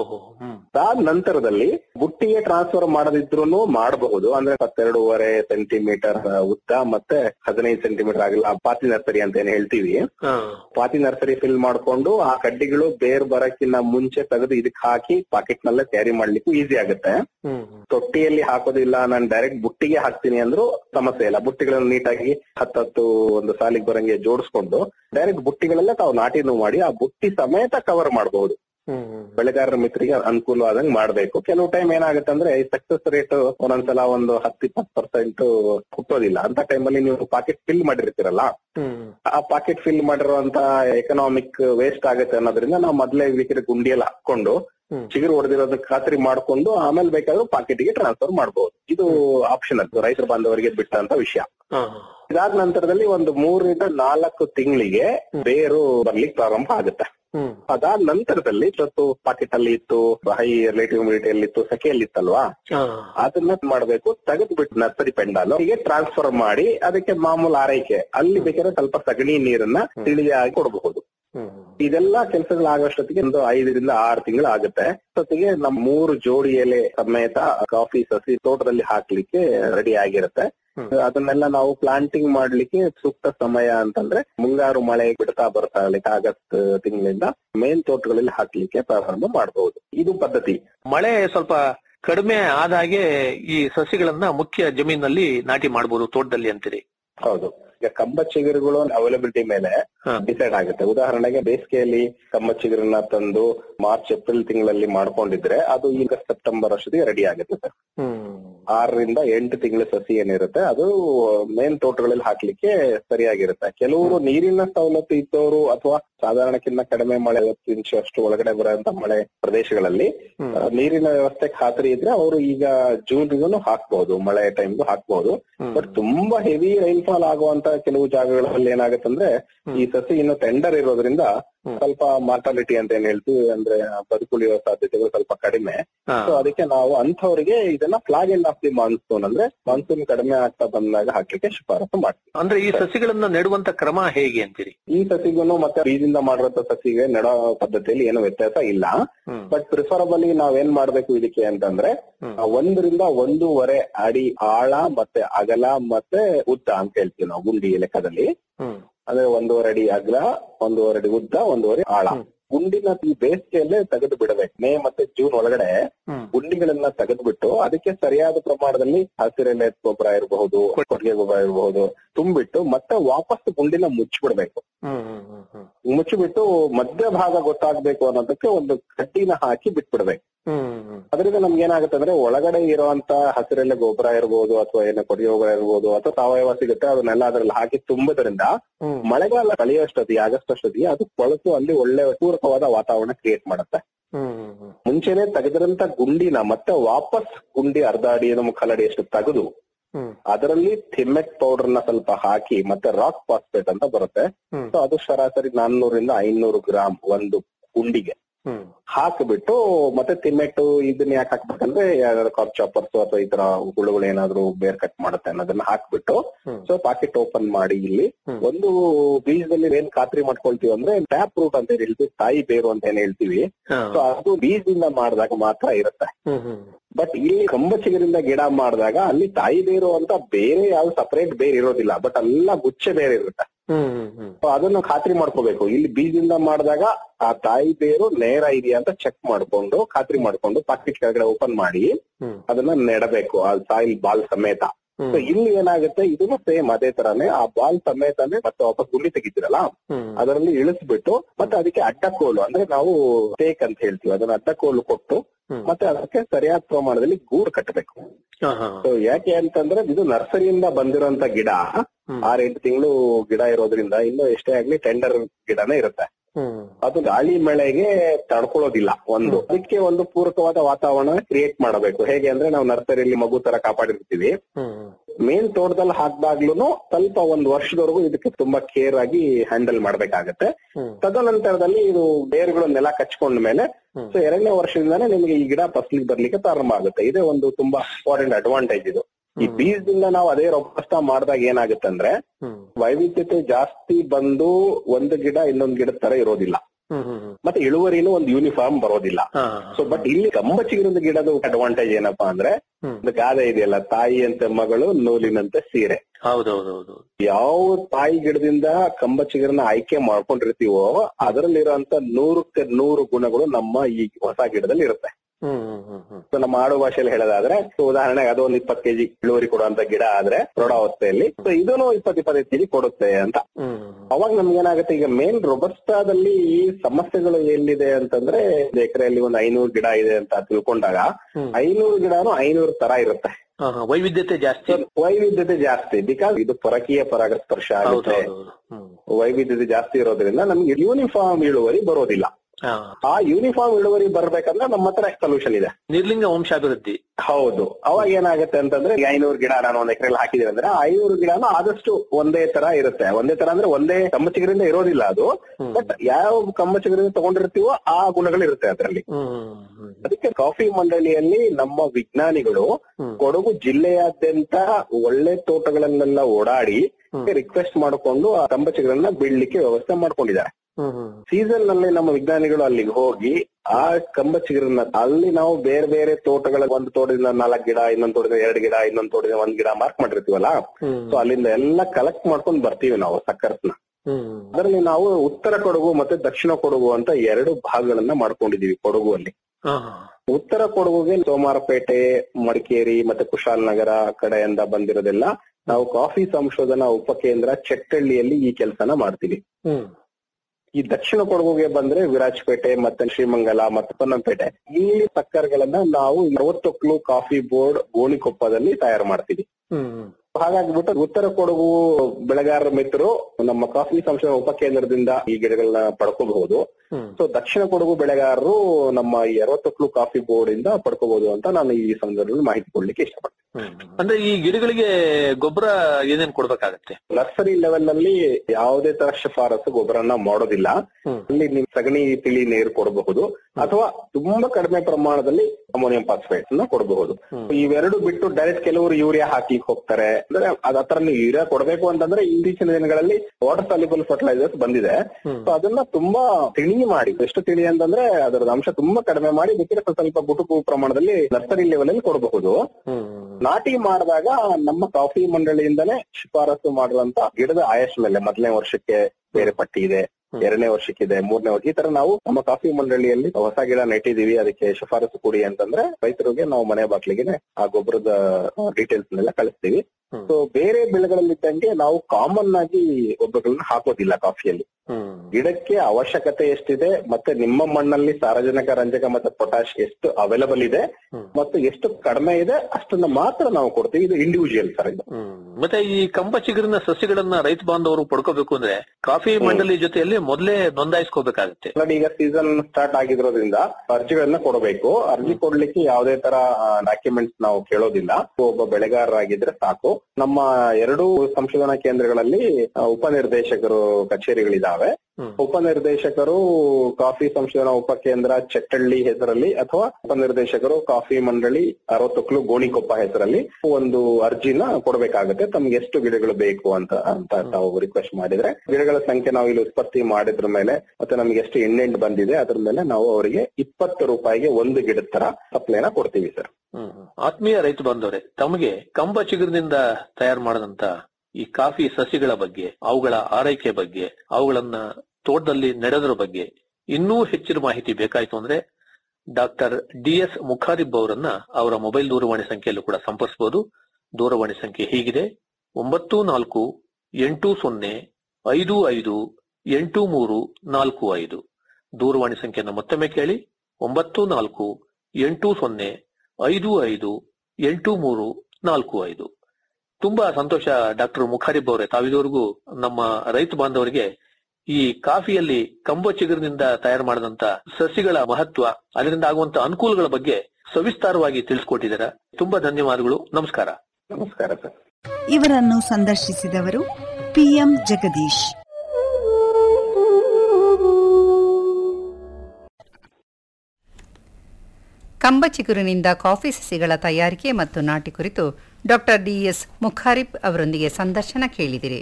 ಅದಾದ ನಂತರದಲ್ಲಿ ಬುಟ್ಟಿಗೆ ಟ್ರಾನ್ಸ್ಫರ್ ಮಾಡದಿದ್ರು ಮಾಡಬಹುದು ಅಂದ್ರೆ ಹತ್ತೆರಡೂವರೆ ಸೆಂಟಿಮೀಟರ್ ಉದ್ದ ಮತ್ತೆ ಹದಿನೈದು ಸೆಂಟಿಮೀಟರ್ ಆಗಿಲ್ಲ ಪಾತಿ ನರ್ಸರಿ ಅಂತ ಏನ್ ಹೇಳ್ತೀವಿ ಪಾತಿ ನರ್ಸರಿ ಫಿಲ್ ಮಾಡ್ಕೊಂಡು ಆ ಕಡ್ಡಿಗಳು ಬೇರ್ ಬರಕ್ಕಿನ್ನ ಮುಂಚೆ ತೆಗೆದು ಇದಕ್ ಹಾಕಿ ಪಾಕೆಟ್ ನಲ್ಲೇ ಕ್ಯಾರಿ ಮಾಡ್ಲಿಕ್ಕೂ ಈಸಿ ಆಗುತ್ತೆ ತೊಟ್ಟಿಯಲ್ಲಿ ಹಾಕೋದಿಲ್ಲ ನಾನು ಡೈರೆಕ್ಟ್ ಬುಟ್ಟಿಗೆ ಹಾಕ್ತೀನಿ ಅಂದ್ರೂ ಸಮಸ್ಯೆ ಇಲ್ಲ ಬುಟ್ಟಿಗಳನ್ನು ನೀಟಾಗಿ ಹತ್ತತ್ತು ಒಂದು ಸಾಲಿಗೆ ಬರಂಗೆ ಜೋಡಿಸ್ಕೊಂಡು ಡೈರೆಕ್ಟ್ ಬುಟ್ಟಿಗಳಲ್ಲೇ ತಾವು ನಾಟಿನೂ ಮಾಡಿ ಆ ಬುಟ್ಟಿ ಸಮೇತ ಕವರ್ ಮಾಡಬಹುದು ಬೆಳೆಗಾರರ ಮಿತ್ರಿಗೆ ಅನುಕೂಲವಾದಂಗ್ ಮಾಡ್ಬೇಕು ಕೆಲವು ಟೈಮ್ ಏನಾಗುತ್ತೆ ಅಂದ್ರೆ ಈ ಸಕ್ಸಸ್ ರೇಟ್ ಒಂದೊಂದ್ಸಲ ಒಂದು ಹತ್ತು ಇಪ್ಪತ್ತು ಪರ್ಸೆಂಟ್ ಹುಟ್ಟೋದಿಲ್ಲ ಅಂತ ಟೈಮಲ್ಲಿ ನೀವು ಪಾಕೆಟ್ ಫಿಲ್ ಮಾಡಿರ್ತೀರಲ್ಲ ಆ ಪಾಕೆಟ್ ಫಿಲ್ ಮಾಡಿರುವಂತ ಎಕನಾಮಿಕ್ ವೇಸ್ಟ್ ಆಗುತ್ತೆ ಅನ್ನೋದ್ರಿಂದ ನಾವು ಮೊದ್ಲೇ ಇದಕ್ಕೆ ಗುಂಡಿಯಲ್ಲಿ ಹಾಕೊಂಡು ಚಿಗುರು ಹೊಡೆದಿರೋದನ್ನ ಖಾತ್ರಿ ಮಾಡ್ಕೊಂಡು ಆಮೇಲೆ ಬೇಕಾದ್ರೂ ಪಾಕೆಟ್ಗೆ ಟ್ರಾನ್ಸ್ಫರ್ ಮಾಡಬಹುದು ಇದು ಆಪ್ಷನಲ್ ರೈತರ ಬಾಂಧವರಿಗೆ ಬಿಟ್ಟಂತ ವಿಷಯ ಇದಾದ ನಂತರದಲ್ಲಿ ಒಂದು ಮೂರರಿಂದ ನಾಲ್ಕು ತಿಂಗಳಿಗೆ ಬೇರು ಬರ್ಲಿಕ್ಕೆ ಪ್ರಾರಂಭ ಆಗುತ್ತೆ ಅದಾದ ನಂತರದಲ್ಲಿ ಇವತ್ತು ಪಾಕೆಟ್ ಅಲ್ಲಿ ಇತ್ತು ಹೈ ರಿಲೇಟಿವ್ ಹ್ಯೂಮಿಡಿಟಿಯಲ್ಲಿ ಇತ್ತು ಸೆಕೆಯಲ್ಲಿ ಇತ್ತಲ್ವಾ ಅದನ್ನ ಮಾಡ್ಬೇಕು ತೆಗೆದು ಬಿಟ್ಟು ನರ್ಸರಿ ಪೆಂಡಾಲು ಹೀಗೆ ಟ್ರಾನ್ಸ್ಫರ್ ಮಾಡಿ ಅದಕ್ಕೆ ಮಾಮೂಲು ಆರೈಕೆ ಅಲ್ಲಿ ಬೇಕಾದ್ರೆ ಸ್ವಲ್ಪ ಸಗಣಿ ನೀರನ್ನ ತಿಳಿಯಾಗಿ ಕೊಡಬಹುದು ಇದೆಲ್ಲ ಕೆಲಸಗಳಾಗೋಷ್ಟೊತ್ತಿಗೆ ಒಂದು ಐದರಿಂದ ಆರು ತಿಂಗಳು ಆಗುತ್ತೆ ಅಷ್ಟೊತ್ತಿಗೆ ನಮ್ ಮೂರು ಜೋಡಿ ಎಲೆ ಸಮೇತ ಕಾಫಿ ಸಸಿ ತೋಟದಲ್ಲಿ ಹಾಕ್ಲಿಕ್ಕೆ ರೆಡಿ ಆಗಿರುತ್ತೆ ಅದನ್ನೆಲ್ಲ ನಾವು ಪ್ಲಾಂಟಿಂಗ್ ಮಾಡ್ಲಿಕ್ಕೆ ಸೂಕ್ತ ಸಮಯ ಅಂತಂದ್ರೆ ಮುಂಗಾರು ಮಳೆ ಬಿಡ್ತಾ ಬರ್ತಾ ಲೈಕ್ ಆಗಸ್ಟ್ ತಿಂಗಳಿಂದ ಮೇನ್ ತೋಟಗಳಲ್ಲಿ ಹಾಕ್ಲಿಕ್ಕೆ ಪ್ರಾರಂಭ ಮಾಡಬಹುದು ಇದು ಪದ್ಧತಿ ಮಳೆ ಸ್ವಲ್ಪ ಕಡಿಮೆ ಆದಾಗೆ ಈ ಸಸಿಗಳನ್ನ ಮುಖ್ಯ ಜಮೀನಲ್ಲಿ ನಾಟಿ ಮಾಡಬಹುದು ತೋಟದಲ್ಲಿ ಅಂತೀರಿ ಹೌದು ಈಗ ಕಂಬ ಚಿಗುರುಗಳು ಅವೈಲಬಿಲಿಟಿ ಮೇಲೆ ಡಿಸೈಡ್ ಆಗುತ್ತೆ ಉದಾಹರಣೆಗೆ ಬೇಸಿಗೆಯಲ್ಲಿ ಕಂಬ ಚಿಗುರನ್ನ ತಂದು ಮಾರ್ಚ್ ಏಪ್ರಿಲ್ ತಿಂಗಳಲ್ಲಿ ಮಾಡ್ಕೊಂಡಿದ್ರೆ ಅದು ಈಗ ಸೆಪ್ಟೆಂಬರ್ ಅಷ್ಟೊತ್ತಿಗೆ ರೆಡಿ ಆಗುತ್ತೆ ಸರ್ ಆರರಿಂದ ಎಂಟು ತಿಂಗಳ ಸಸಿ ಏನಿರುತ್ತೆ ಅದು ಮೇನ್ ತೋಟಗಳಲ್ಲಿ ಹಾಕ್ಲಿಕ್ಕೆ ಸರಿಯಾಗಿರುತ್ತೆ ಕೆಲವರು ನೀರಿನ ಸವಲತ್ತು ಇದ್ದವರು ಅಥವಾ ಸಾಧಾರಣಕ್ಕಿಂತ ಕಡಿಮೆ ಮಳೆ ಐವತ್ತು ಇಂಚು ಅಷ್ಟು ಒಳಗಡೆ ಬರುವಂತ ಮಳೆ ಪ್ರದೇಶಗಳಲ್ಲಿ ಆ, ನೀರಿನ ವ್ಯವಸ್ಥೆ ಖಾತ್ರಿ ಇದ್ರೆ ಅವರು ಈಗ ಜೂನ್ಗೂ ಹಾಕ್ಬಹುದು ಮಳೆ ಟೈಮ್ಗೂ ಹಾಕ್ಬಹುದು ಬಟ್ ತುಂಬಾ ಹೆವಿ ರೈನ್ಫಾಲ್ ಆಗುವಂತ ಕೆಲವು ಜಾಗಗಳಲ್ಲಿ ಏನಾಗುತ್ತಂದ್ರೆ ಈ ಸಸಿ ಇನ್ನು ಟೆಂಡರ್ ಇರೋದ್ರಿಂದ ಸ್ವಲ್ಪ ಮಾರ್ಟಾಲಿಟಿ ಅಂತ ಏನ್ ಹೇಳ್ತೀವಿ ಅಂದ್ರೆ ಬದುಕುಳಿಯುವ ಸಾಧ್ಯತೆಗಳು ಸ್ವಲ್ಪ ಕಡಿಮೆ ಸೊ ಅದಕ್ಕೆ ನಾವು ಅಂಥವ್ರಿಗೆ ಇದನ್ನ flag end of the monsoon ಅಂದ್ರೆ ಮಾನ್ಸೂನ್ ಕಡಿಮೆ ಆಗ್ತಾ ಬಂದಾಗ ಹಾಕ್ಲಿಕ್ಕೆ ಶಿಫಾರಸು ಮಾಡ್ತೀವಿ ಅಂದ್ರೆ ಈ ಸಸಿಗಳನ್ನ ನೆಡುವಂತ ಕ್ರಮ ಹೇಗೆ ಅಂತೀರಿ ಈ ಸಸಿಗೂ ಮತ್ತೆ ಬೀಜದಿಂದ ಮಾಡಿರುವಂತ ಸಸಿಗೆ ನೆಡೋ ಪದ್ಧತಿಯಲ್ಲಿ ಏನು ವ್ಯತ್ಯಾಸ ಇಲ್ಲ ಬಟ್ ಪ್ರಿಫರಬಲಿ ನಾವೇನ್ ಮಾಡ್ಬೇಕು ಇದಕ್ಕೆ ಅಂತಂದ್ರೆ ಆ, ಒಂದರಿಂದ ಒಂದೂವರೆ ಅಡಿ ಆಳ ಮತ್ತೆ ಅಗಲ ಮತ್ತೆ ಉದ್ದ ಅಂತ ಹೇಳ್ತೀವಿ ನಾವು ಗುಂಡಿ ಲೆಕ್ಕದಲ್ಲಿ ಅಂದ್ರೆ ಒಂದೂವರೆ ಅಡಿ ಅಗಲ ಒಂದೂವರೆ ಅಡಿ ಉದ್ದ ಒಂದೂವರೆ ಆಳ ಗುಂಡಿನ ಈ ಬೇಸಿಗೆಯಲ್ಲೇ ತೆಗೆದು ಬಿಡಬೇಕು ಮೇ ಮತ್ತೆ ಜೂನ್ ಒಳಗಡೆ ಗುಂಡಿಗಳನ್ನ ತೆಗೆದು ಬಿಟ್ಟು ಅದಕ್ಕೆ ಸರಿಯಾದ ಪ್ರಮಾಣದಲ್ಲಿ ಹಸಿರೆಲೆ ಗೊಬ್ಬರ ಇರಬಹುದು ಕೊಟ್ಟಿಗೆ ಗೊಬ್ಬರ ಇರಬಹುದು ತುಂಬಿಟ್ಟು ಮತ್ತೆ ವಾಪಸ್ ಗುಂಡಿನ ಮುಚ್ಚಿಬಿಡ್ಬೇಕು ಮುಚ್ಚಿಬಿಟ್ಟು ಮಧ್ಯ ಭಾಗ ಗೊತ್ತಾಗ್ಬೇಕು ಅನ್ನೋದಕ್ಕೆ ಒಂದು ಕಡ್ಡಿನ ಹಾಕಿ ಬಿಟ್ಬಿಡ್ಬೇಕು ಅದರಿಂದ ನಮ್ಗೆ ಏನಾಗುತ್ತೆ ಅಂದ್ರೆ ಒಳಗಡೆ ಇರುವಂತ ಹಸಿರೆಲೆ ಗೊಬ್ಬರ ಇರ್ಬೋದು ಅಥವಾ ಏನೋ ಕೊಟ್ಟಿಗೆ ಗೊಬ್ಬರ ಇರ್ಬೋದು ಅಥವಾ ಸಾವಯವ ಸಿಗುತ್ತೆ ಅದನ್ನೆಲ್ಲ ಅದ್ರಲ್ಲಿ ಹಾಕಿ ತುಂಬುವುದರಿಂದ ಮಳೆಗಾಲ ಕಳೆಯೋಷ್ಟೊತ್ತಿಗೆ ಆಗಸ್ಟ್ ಅಷ್ಟೊತ್ತಿಗೆ ಅದು ಕೊಳತು ಅಲ್ಲಿ ಒಳ್ಳೆ ಪೂರಕವಾದ ವಾತಾವರಣ ಕ್ರಿಯೇಟ್ ಮಾಡುತ್ತೆ ಮುಂಚೆನೆ ತೆಗೆದಿರಂತ ಗುಂಡಿನ ಮತ್ತೆ ವಾಪಸ್ ಗುಂಡಿ ಅರ್ಧ ಅಡಿ ಏನೋ ಮುಕ್ಕಾಲ್ ಅಡಿ ಅಷ್ಟು ತೆಗೆದು ಅದರಲ್ಲಿ ಥಿಮೆಟ್ ಪೌಡರ್ ನ ಸ್ವಲ್ಪ ಹಾಕಿ ಮತ್ತೆ ರಾಕ್ ಫಾಸ್ಫೇಟ್ ಅಂತ ಬರುತ್ತೆ ಸೊ ಅದು ಸರಾಸರಿ ನಾನ್ನೂರಿಂದ ಐನೂರು ಗ್ರಾಮ್ ಒಂದು ಗುಂಡಿಗೆ ಹಾಕಿಬಿಟ್ಟು ಮತ್ತೆ ತಿಮ್ಮೆಟ್ಟು ಇದನ್ನ ಯಾಕೆ ಹಾಕ್ಬೇಕಂದ್ರೆ ಯಾವ್ದಾದ್ರು ಕಾಪ್ ಚಾಪರ್ಸ್ ಅಥವಾ ಈ ತರ ಹುಳುಗಳು ಏನಾದ್ರು ಬೇರ್ ಕಟ್ ಮಾಡುತ್ತೆ ಅನ್ನೋದನ್ನ ಹಾಕ್ಬಿಟ್ಟು ಸೊ ಪಾಕೆಟ್ ಓಪನ್ ಮಾಡಿ ಇಲ್ಲಿ ಒಂದು ಬೀಜದಲ್ಲಿ ಏನ್ ಖಾತ್ರಿ ಮಾಡ್ಕೊಳ್ತೀವಿ ಅಂದ್ರೆ ಟ್ಯಾಪ್ ರೂಟ್ ಅಂತ ಏನ್ ಹೇಳ್ತೀವಿ ತಾಯಿ ಬೇರು ಅಂತ ಏನ್ ಹೇಳ್ತೀವಿ ಸೊ ಅದು ಬೀಜದಿಂದ ಮಾಡಿದಾಗ ಮಾತ್ರ ಇರುತ್ತೆ ಬಟ್ ಇಲ್ಲಿ ಕಂಬ ಚಿಗುರಿಂದ ಗಿಡ ಮಾಡಿದಾಗ ಅಲ್ಲಿ ತಾಯಿ ಬೇರು ಅಂತ ಬೇರೆ ಯಾವ ಸಪರೇಟ್ ಬೇರೆ ಇರೋದಿಲ್ಲ ಬಟ್ ಎಲ್ಲ ಗುಚ್ಚೆ ಬೇರೆ ಇರುತ್ತೆ So ಅದನ್ನ ಖಾತ್ರಿ ಮಾಡ್ಕೋಬೇಕು ಇಲ್ಲಿ ಬೀಜದಿಂದ ಮಾಡಿದಾಗ ಆ ತಾಯಿ ಬೇರು ನೇರ ಇದೆಯಾ ಅಂತ ಚೆಕ್ ಮಾಡ್ಕೊಂಡು ಖಾತ್ರಿ ಮಾಡ್ಕೊಂಡು ಪಾಕೆಟ್ ಕೆಳಗಡೆ ಓಪನ್ ಮಾಡಿ ಅದನ್ನ ನೆಡಬೇಕು ಆ ಸಾಯಿಲ್ ಬಾಲ್ ಸಮೇತ So ಇಲ್ಲಿ ಏನಾಗುತ್ತೆ ಇದನ್ನು ಸೇಮ್ ಅದೇ ತರಾನೇ ಆ ಬಾಲ್ ಸಮೇತನೇ ಮತ್ತೆ ವಾಪಸ್ ಗುಂಡಿ ತೆಗಿತೀರಲ್ಲ ಅದರಲ್ಲಿ ಇಳಿಸ್ಬಿಟ್ಟು ಮತ್ತೆ ಅದಕ್ಕೆ ಅಡ್ಡಕೋಲು ಅಂದ್ರೆ ನಾವು ಟೇಕ್ ಅಂತ ಹೇಳ್ತೀವಿ ಅದನ್ನ ಅಡ್ಡಕೋಲು ಕೊಟ್ಟು ಮತ್ತೆ ಅದಕ್ಕೆ ಸರಿಯಾದ ಪ್ರಮಾಣದಲ್ಲಿ ಗೂಡು ಕಟ್ಟಬೇಕು ಸೊ ಯಾಕೆ ಅಂತಂದ್ರೆ ಇದು ನರ್ಸರಿಯಿಂದ ಬಂದಿರೋಂತ ಗಿಡ ಆರೆಂಟು ತಿಂಗಳು ಗಿಡ ಇರೋದ್ರಿಂದ ಇನ್ನು ಎಷ್ಟೇ ಆಗ್ಲಿ ಟೆಂಡರ್ ಗಿಡನೇ ಇರುತ್ತೆ ಅದು ಗಾಳಿ ಮಳೆಗೆ ತಡ್ಕೊಳ್ಳೋದಿಲ್ಲ ಒಂದು ಅದಕ್ಕೆ ಒಂದು ಪೂರಕವಾದ ವಾತಾವರಣ ಕ್ರಿಯೇಟ್ ಮಾಡಬೇಕು ಹೇಗೆ ಅಂದ್ರೆ ನಾವು ನರ್ಸರಿಯಲ್ಲಿ ಮಗು ತರ ಕಾಪಾಡಿರ್ತೀವಿ ಮೇನ್ ತೋಟದಲ್ಲಿ ಹಾಕ್ದಾಗ್ಲೂ ಸ್ವಲ್ಪ ಒಂದ್ ವರ್ಷದವರೆಗೂ ಇದಕ್ಕೆ ತುಂಬಾ ಕೇರ್ ಆಗಿ ಹ್ಯಾಂಡಲ್ ಮಾಡ್ಬೇಕಾಗತ್ತೆ ತದನಂತರದಲ್ಲಿ ಇದು ಬೇರುಗಳು ನೆಲ ಕಚ್ಕೊಂಡ ಮೇಲೆ ಸೊ ಎರಡನೇ ವರ್ಷದಿಂದಾನೇ ನಿಮಗೆ ಈ ಗಿಡ ಫಸ್ಲಿಗೆ ಬರ್ಲಿಕ್ಕೆ ಪ್ರಾರಂಭ ಆಗುತ್ತೆ ಇದೇ ಒಂದು ತುಂಬಾ ಇಂಪಾರ್ಟೆಂಟ್ ಅಡ್ವಾಂಟೇಜ್ ಇದು ಈ ಬೀಜದಿಂದ ನಾವು ಅದೇ ರೊಬ್ಬಸ್ಟ ಮಾಡಿದಾಗ ಏನಾಗುತ್ತೆ ಅಂದ್ರೆ ವೈವಿಧ್ಯತೆ ಜಾಸ್ತಿ ಬಂದು ಒಂದು ಗಿಡ ಇನ್ನೊಂದು ಗಿಡದ ತರ ಇರೋದಿಲ್ಲ ಮತ್ತೆ ಇಳುವರಿನೂ ಒಂದು ಯೂನಿಫಾರ್ಮ್ ಬರೋದಿಲ್ಲ ಸೊ ಬಟ್ ಇಲ್ಲಿ ಕಂಬ ಚಿಗುರದ ಗಿಡದ ಅಡ್ವಾಂಟೇಜ್ ಏನಪ್ಪಾ ಅಂದ್ರೆ ಒಂದು ಗಾದೆ ಇದೆಯಲ್ಲ ತಾಯಿಯಂತೆ ಮಗಳು ನೂಲಿನಂತೆ ಸೀರೆ ಹೌದೌದೌದು ಯಾವ ತಾಯಿ ಗಿಡದಿಂದ ಕಂಬ ಚಿಗುರನ್ನ ಆಯ್ಕೆ ಮಾಡ್ಕೊಂಡಿರ್ತೀವೋ ಅದರಲ್ಲಿರುವಂತ ನೂರಕ್ಕೆ ನೂರು ಗುಣಗಳು ನಮ್ಮ ಈ ಹೊಸ ಗಿಡದಲ್ಲಿ ಇರುತ್ತೆ ಸೊ ನಮ್ಮ ಆಡು ಭಾಷೆಯಲ್ಲಿ ಹೇಳೋದಾದ್ರೆ so ಉದಾಹರಣೆಗೆ ಅದು ಒಂದು ಇಪ್ಪತ್ತು ಕೆಜಿ ಇಳುವರಿ ಕೊಡುವಂತ ಗಿಡ ಆದ್ರೆ ಪ್ರೌಢಾವಸ್ಥೆಯಲ್ಲಿ ಸೊ ಇದನ್ನು ಇಪ್ಪತ್ ಇಪ್ಪತ್ತೈದು ಕೆಜಿ ಕೊಡುತ್ತೆ ಅಂತ ಅವಾಗ ನಮ್ಗೆ ಏನಾಗುತ್ತೆ ಈಗ ಮೇನ್ ರೊಬಸ್ಟಾದಲ್ಲಿ ಈ ಸಮಸ್ಯೆಗಳು ಎಲ್ಲಿದೆ ಅಂತಂದ್ರೆ ಒಂದು ಎಕರೆಯಲ್ಲಿ ಒಂದು ಐನೂರು ಗಿಡ ಇದೆ ಅಂತ ತಿಳ್ಕೊಂಡಾಗ ಐನೂರು ಗಿಡನು ಐನೂರು ತರ ಇರುತ್ತೆ ವೈವಿಧ್ಯತೆ ಜಾಸ್ತಿ ವೈವಿಧ್ಯತೆ ಜಾಸ್ತಿ ಬಿಕಾಸ್ ಇದು ಪರಕೀಯ ಪರಾಗಸ್ಪರ್ಶ ಆಗುತ್ತೆ ವೈವಿಧ್ಯತೆ ಜಾಸ್ತಿ ಇರೋದ್ರಿಂದ ನಮ್ಗೆ ಯೂನಿಫಾರ್ಮ್ ಇಳುವರಿ ಬರೋದಿಲ್ಲ ಆ ಯೂನಿಫಾರ್ಮ್ ಇಳುವರಿ ಬರ್ಬೇಕಂದ್ರೆ ನಮ್ಮ ಹತ್ರ ಸೊಲ್ಯೂಷನ್ ಇದೆ ನಿರ್ಲಿಂಗ ವಂಶಾಭಿವೃದ್ಧಿ ಹೌದು ಅವಾಗ ಏನಾಗುತ್ತೆ ಅಂತಂದ್ರೆ ಈಗ ಐನೂರು ಗಿಡ ನಾನು ಒಂದ್ ಎಕರೆಲ್ಲಿ ಹಾಕಿದೀನಿ ಅಂದ್ರೆ ಆ ಐನೂರು ಗಿಡನು ಆದಷ್ಟು ಒಂದೇ ತರ ಇರುತ್ತೆ ಒಂದೇ ತರ ಅಂದ್ರೆ ಒಂದೇ ಕಮ್ಮಚಿಗರಿಂದ ಇರೋದಿಲ್ಲ ಅದು ಬಟ್ ಯಾವ ಕಮ್ಮಚಿಗರಿಂದ ತಗೊಂಡಿರ್ತೀವೋ ಆ ಗುಣಗಳು ಇರುತ್ತೆ ಅದರಲ್ಲಿ ಅದಕ್ಕೆ ಕಾಫಿ ಮಂಡಳಿಯಲ್ಲಿ ನಮ್ಮ ವಿಜ್ಞಾನಿಗಳು ಕೊಡಗು ಜಿಲ್ಲೆಯಾದ್ಯಂತ ಒಳ್ಳೆ ತೋಟಗಳನ್ನೆಲ್ಲ ಓಡಾಡಿ ರಿಕ್ವೆಸ್ಟ್ ಮಾಡಿಕೊಂಡು ಆ ಕಂಬಚಿಗಳನ್ನ ಬೀಳ್ಲಿಕ್ಕೆ ವ್ಯವಸ್ಥೆ ಮಾಡ್ಕೊಂಡಿದ್ದಾರೆ ಸೀಸನ್ ನಲ್ಲಿ ನಮ್ಮ ವಿಜ್ಞಾನಿಗಳು ಅಲ್ಲಿಗೆ ಹೋಗಿ ಆ ಕಂಬ ಚಿಗುರನ್ನ ಅಲ್ಲಿ ನಾವು ಬೇರೆ ಬೇರೆ ತೋಟಗಳ ಒಂದು ತೋಟದಿಂದ ನಾಲ್ಕು ಗಿಡ ಇನ್ನೊಂದ್ ತೋಟದಿಂದ ಎರಡು ಗಿಡ ಇನ್ನೊಂದ್ ತೋಟದಿಂದ ಒಂದ್ ಗಿಡ ಮಾರ್ಕ್ ಮಾಡಿರ್ತೀವಲ್ಲ ಸೊ ಅಲ್ಲಿಂದ ಎಲ್ಲ ಕಲೆಕ್ಟ್ ಮಾಡ್ಕೊಂಡ್ ಬರ್ತೀವಿ ನಾವು ಸಕ್ಕರ್ಸ್ನ ಅದರಲ್ಲಿ ನಾವು ಉತ್ತರ ಕೊಡಗು ಮತ್ತೆ ದಕ್ಷಿಣ ಕೊಡಗು ಅಂತ ಎರಡು ಭಾಗಗಳನ್ನ ಮಾಡ್ಕೊಂಡಿದೀವಿ ಕೊಡಗು ಅಲ್ಲಿ ಉತ್ತರ ಕೊಡಗುಗೆ ಸೋಮಾರಪೇಟೆ ಮಡಿಕೇರಿ ಮತ್ತೆ ಕುಶಾಲನಗರ ಕಡೆಯಿಂದ ಬಂದಿರೋದೆಲ್ಲ ನಾವು ಕಾಫಿ ಸಂಶೋಧನಾ ಉಪಕೇಂದ್ರ ಚೆಟ್ಟಳ್ಳಿಯಲ್ಲಿ ಈ ಕೆಲಸನ ಮಾಡ್ತೀವಿ ಈ ದಕ್ಷಿಣ ಕೊಡಗುಗೆ ಬಂದ್ರೆ ವಿರಾಜಪೇಟೆ ಮತ್ತೆ ಶ್ರೀಮಂಗಲ ಮತ್ತೆ ಪೊನ್ನಂಪೇಟೆ ಇಲ್ಲಿ ಸಕ್ಕರ್ಗಳನ್ನ ನಾವು ಅರವತ್ತೊಕ್ಲು ಕಾಫಿ ಬೋರ್ಡ್ ಗೋಣಿಕೊಪ್ಪದಲ್ಲಿ ತಯಾರು ಮಾಡ್ತೀವಿ ಹಾಗಾಗ್ಬಿಟ್ಟು ಉತ್ತರ ಕೊಡಗು ಬೆಳೆಗಾರರ ಮಿತ್ರರು ನಮ್ಮ ಕಾಫಿ ಸಂಶೋಧನಾ ಉಪಕೇಂದ್ರದಿಂದ ಈ ಗಿಡಗಳನ್ನ ಪಡ್ಕೋಬಹುದು ಸೊ ದಕ್ಷಿಣ ಕೊಡಗು ಬೆಳೆಗಾರರು ನಮ್ಮ ಈ ಅರವತ್ತೊಕ್ಲು ಕಾಫಿ ಬೋರ್ಡ್ ಇಂದ ಪಡ್ಕೋಬಹುದು ಅಂತ ನಾನು ಈ ಸಂದರ್ಭದಲ್ಲಿ ಮಾಹಿತಿ ಕೊಡ್ಲಿಕ್ಕೆ ಇಷ್ಟಪಡ್ತೀನಿ ಅಂದ್ರೆ ಈ ಗಿಡಗಳಿಗೆ ಗೊಬ್ಬರ ಏನೇನ್ ಕೊಡ್ಬೇಕಾಗತ್ತೆ ನರ್ಸರಿ ಲೆವೆಲ್ ನಲ್ಲಿ ಯಾವುದೇ ತರ ಶಿಫಾರಸು ಗೊಬ್ಬರನ ಮಾಡೋದಿಲ್ಲ ಅಲ್ಲಿ ನೀವು ಸಗಣಿ ತಿಳಿ ನೀರು ಕೊಡಬಹುದು ಅಥವಾ ತುಂಬಾ ಕಡಿಮೆ ಪ್ರಮಾಣದಲ್ಲಿ ಅಮೋನಿಯಂ ಫಾಸ್ಫೇಟ್ ಅನ್ನ ಕೊಡಬಹುದು ಇವೆರಡು ಬಿಟ್ಟು ಡೈರೆಕ್ಟ್ ಕೆಲವರು ಯೂರಿಯಾ ಹಾಕ್ಲಿಕ್ಕೆ ಹೋಗ್ತಾರೆ ಅಂದ್ರೆ ಅದ ಹತ್ರ ನೀವು ಯೂರಿಯಾ ಕೊಡಬೇಕು ಅಂತಂದ್ರೆ ಇತ್ತೀಚಿನ ದಿನಗಳಲ್ಲಿ ವಾಟರ್ ಸಾಲ್ಯುಬಲ್ ಫರ್ಟಿಲೈಸರ್ಸ್ ಬಂದಿದೆ ಸೊ ಅದನ್ನ ತುಂಬಾ ತಿಳಿ ಮಾಡಿ ಎಷ್ಟು ತಿಳಿ ಅಂತಂದ್ರೆ ಅದರ ಅಂಶ ತುಂಬಾ ಕಡಿಮೆ ಮಾಡಿ ಬೇಕಿದ್ರೆ ಸ್ವಲ್ಪ ಗುಟುಕು ಪ್ರಮಾಣದಲ್ಲಿ ನರ್ಸರಿ ಲೆವೆಲ್ ಅಲ್ಲಿ ಕೊಡಬಹುದು ನಾಟಿ ಮಾಡಿದಾಗ ನಮ್ಮ ಕಾಫಿ ಮಂಡಳಿಯಿಂದನೇ ಶಿಫಾರಸು ಮಾಡಿರುವಂತ ಗಿಡದ ಆಯಸ್ ಮೇಲೆ ಮೊದಲನೇ ವರ್ಷಕ್ಕೆ ಬೇರೆ ಪಟ್ಟಿ ಇದೆ ಎರಡನೇ ವರ್ಷಕ್ಕಿದೆ ಮೂರನೇ ವರ್ಷ ಈ ತರ ನಾವು ನಮ್ಮ ಕಾಫಿ ಮಂಡಳಿಯಲ್ಲಿ ಹೊಸ ಗಿಡ ನೆಟ್ಟಿದೀವಿ ಅದಕ್ಕೆ ಶಿಫಾರಸು ಕೊಡಿ ಅಂತಂದ್ರೆ ರೈತರಿಗೆ ನಾವು ಮನೆ ಬಾಗ್ಲಿಗೆ ಆ ಗೊಬ್ಬರದ ಡೀಟೇಲ್ಸ್ ನೆಲ್ಲ ಕಳಿಸ್ತೀವಿ ಸೊ ಬೇರೆ ಬೆಳೆಗಳಲ್ಲಿದ್ದಂಗೆ ನಾವು ಕಾಮನ್ ಆಗಿ ಗೊಬ್ಬರಗಳನ್ನ ಹಾಕೋದಿಲ್ಲ ಕಾಫಿಯಲ್ಲಿ ಗಿಡಕ್ಕೆ ಅವಶ್ಯಕತೆ ಎಷ್ಟಿದೆ ಮತ್ತೆ ನಿಮ್ಮ ಮಣ್ಣಲ್ಲಿ ಸಾರಜನಕ ರಂಜಕ ಮತ್ತೆ ಪೊಟ್ಯಾಶ್ ಎಷ್ಟು ಅವೈಲಬಲ್ ಇದೆ ಮತ್ತು ಎಷ್ಟು ಕಡಿಮೆ ಇದೆ ಅಷ್ಟನ್ನ ಮಾತ್ರ ನಾವು ಕೊಡ್ತೀವಿ ಇದು ಇಂಡಿವಿಜುವಲ್ ಸರ್ ಇದು ಮತ್ತೆ ಈ ಕಂಬ ಚಿಗುರಿನ ಸಸ್ಯಗಳನ್ನ ರೈತ ಬಾಂಧವರು ಪಡ್ಕೋಬೇಕು ಅಂದ್ರೆ ಕಾಫಿ ಮಂಡಳಿ ಜೊತೆಯಲ್ಲಿ ಮೊದಲೇ ನೋಂದಾಯಿಸ್ಕೋಬೇಕಾಗತ್ತೆ ಆಲ್ರೆಡಿ ಈಗ ಸೀಸನ್ ಸ್ಟಾರ್ಟ್ ಆಗಿರೋದ್ರಿಂದ ಅರ್ಜಿಗಳನ್ನ ಕೊಡಬೇಕು ಅರ್ಜಿ ಕೊಡ್ಲಿಕ್ಕೆ ಯಾವುದೇ ತರ ಡಾಕ್ಯುಮೆಂಟ್ಸ್ ನಾವು ಕೇಳೋದಿಲ್ಲ ಒಬ್ಬ ಬೆಳೆಗಾರರಾಗಿದ್ರೆ ಸಾಕು ನಮ್ಮ ಎರಡೂ ಸಂಶೋಧನಾ ಕೇಂದ್ರಗಳಲ್ಲಿ ಆ, ಉಪನಿರ್ದೇಶಕರು ಕಚೇರಿಗಳಿದಾವೆ ಉಪನಿರ್ದೇಶಕರು ಕಾಫಿ ಸಂಶೋಧನಾ ಉಪಕೇಂದ್ರ ಚೆಟ್ಟಳ್ಳಿ ಹೆಸರಲ್ಲಿ ಅಥವಾ ಉಪನಿರ್ದೇಶಕರು ಕಾಫಿ ಮಂಡಳಿ ಅರವತ್ತೊಕ್ಲು ಗೋಣಿಕೊಪ್ಪ ಹೆಸರಲ್ಲಿ ಒಂದು ಅರ್ಜಿನ ಕೊಡ್ಬೇಕಾಗುತ್ತೆ ತಮ್ಗೆ ಎಷ್ಟು ಗಿಡಗಳು ಬೇಕು ಅಂತ ಅಂತ ತಾವು ರಿಕ್ವೆಸ್ಟ್ ಮಾಡಿದ್ರೆ ಗಿಡಗಳ ಸಂಖ್ಯೆ ನಾವು ಇಲ್ಲಿ ಉತ್ಪತ್ತಿ ಮಾಡಿದ್ರ ಮೇಲೆ ಮತ್ತೆ ನಮ್ಗೆ ಎಷ್ಟು ಇಂಡೆಂಟ್ ಬಂದಿದೆ ಅದ್ರ ಮೇಲೆ ನಾವು ಅವರಿಗೆ ಇಪ್ಪತ್ತು ರೂಪಾಯಿಗೆ ಒಂದು ಗಿಡದ ತರ ಸಪ್ಲೈನ ಕೊಡ್ತೀವಿ ಸರ್ ಆತ್ಮೀಯ ರೈತ ಬಾಂಧವರೇ ತಮಗೆ ಕಂಬ ಚಿಗುರಿನಿಂದ ತಯಾರು ಮಾಡಿದಂತ ಈ ಕಾಫಿ ಸಸಿಗಳ ಬಗ್ಗೆ ಅವುಗಳ ಆರೈಕೆ ಬಗ್ಗೆ ಅವುಗಳನ್ನ ತೋಟದಲ್ಲಿ ನೆಡೋದ್ರ ಬಗ್ಗೆ ಇನ್ನೂ ಹೆಚ್ಚಿನ ಮಾಹಿತಿ ಬೇಕಾಯ್ತು ಅಂದ್ರೆ ಡಾಕ್ಟರ್ ಡಿ ಎಸ್ ಮುಖಾರಿಬ್ ಅವರನ್ನ ಅವರ ಮೊಬೈಲ್ ದೂರವಾಣಿ ಸಂಖ್ಯೆಯಲ್ಲೂ ಕೂಡ ಸಂಪರ್ಸಬಹುದು ದೂರವಾಣಿ ಸಂಖ್ಯೆ ಹೀಗಿದೆ ಒಂಬತ್ತು ನಾಲ್ಕು ಎಂಟು ಸೊನ್ನೆ ಐದು ಐದು ಎಂಟು ಮೂರು ನಾಲ್ಕು ಐದು ದೂರವಾಣಿ ಸಂಖ್ಯೆಯನ್ನು ಮತ್ತೊಮ್ಮೆ ಕೇಳಿ ಒಂಬತ್ತು ನಾಲ್ಕು ಎಂಟು ಸೊನ್ನೆ ಐದು ಐದು ಎಂಟು ಮೂರು ನಾಲ್ಕು ಐದು ತುಂಬಾ ಸಂತೋಷ ಡಾಕ್ಟರ್ ಮುಖಾರಿಬ್ ಅವರೇ ತಾವಿದವರೆಗೂ ನಮ್ಮ ರೈತ ಬಾಂಧವರಿಗೆ ಈ ಕಾಫಿಯಲ್ಲಿ ಕಂಬ ಚಿಗುರಿನಿಂದ ತಯಾರು ಮಾಡಿದಂತ ಸಸಿಗಳ ಮಹತ್ವ ಅದರಿಂದ ಆಗುವಂತ ಅನುಕೂಲಗಳ ಬಗ್ಗೆ ಸವಿಸ್ತಾರವಾಗಿ ತಿಳಿಸ್ಕೊಟ್ಟಿದ್ದೀರಾ ತುಂಬಾ ಧನ್ಯವಾದಗಳು ನಮಸ್ಕಾರ ನಮಸ್ಕಾರ ಸರ್ ಇವರನ್ನು ಸಂದರ್ಶಿಸಿದವರು ಪಿಎಂ ಜಗದೀಶ್ ಕಂಬ ಚಿಗುರಿನಿಂದ ಕಾಫಿ ಸಸಿಗಳ ತಯಾರಿಕೆ ಮತ್ತು ನಾಟಿ ಕುರಿತು ಡಾಕ್ಟರ್ ಡಿಎಸ್ ಮುಖಾರಿಬ್ ಅವರೊಂದಿಗೆ ಸಂದರ್ಶನ ಕೇಳಿದಿರಿ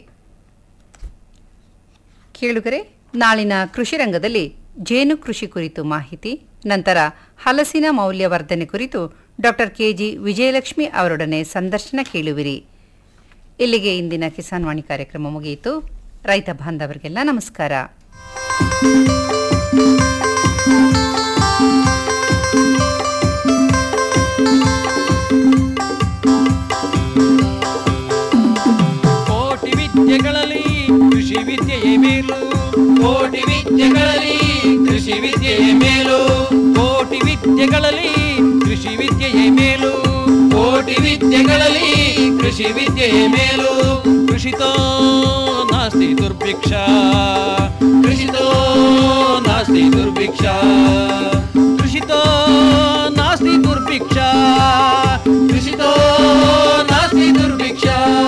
ಕೇಳುಗರೆ ನಾಳಿನ ಕೃಷಿ ರಂಗದಲ್ಲಿ ಜೇನು ಕೃಷಿ ಕುರಿತು ಮಾಹಿತಿ ನಂತರ ಹಲಸಿನ ಮೌಲ್ಯವರ್ಧನೆ ಕುರಿತು ಡಾಕ್ಟರ್ ಕೆಜಿ ವಿಜಯಲಕ್ಷ್ಮಿ ಅವರೊಡನೆ ಸಂದರ್ಶನ ಕೇಳುವಿರಿ ಇಲ್ಲಿಗೆ ಇಂದಿನ ಕಿಸಾನ್ ವಾಣಿ ಕಾರ್ಯಕ್ರಮ ಮುಗಿಯಿತು ರೈತ ಬಾಂಧವರಿಗೆಲ್ಲ ನಮಸ್ಕಾರ ಕೋಟಿ ವಿದ್ಯೆಗಳಲ್ಲಿ ಕೃಷಿ ವಿದ್ಯೆಯೇ ಮೇಲು ಕೋಟಿ ವಿದ್ಯೆಗಳಲ್ಲಿ ಕೃಷಿ ವಿದ್ಯೆಯೇ ಮೇಲು ಕೋಟಿ ವಿದ್ಯೆಗಳಲ್ಲಿ ಕೃಷಿ ವಿದ್ಯೆಯೇ ಮೇಲು ಕೋಟಿ ವಿದ್ಯೆಗಳಲ್ಲಿ ಕೃಷಿ ವಿದ್ಯೆಯೇ ಮೇಲು ಕೃಷಿತೋ ನಾಸ್ತಿ ದುರ್ಭಿಕ್ಷ ಕೃಷಿತೋ ನಾಸ್ತಿ ದುರ್ಭಿಕ್ಷ ಕೃಷಿತೋ ನಾಸ್ತಿ ದುರ್ಭಿಕ್ಷ ಕೃಷಿತೋ ನಾಸ್ತಿ ದುರ್ಭಿಕ್ಷ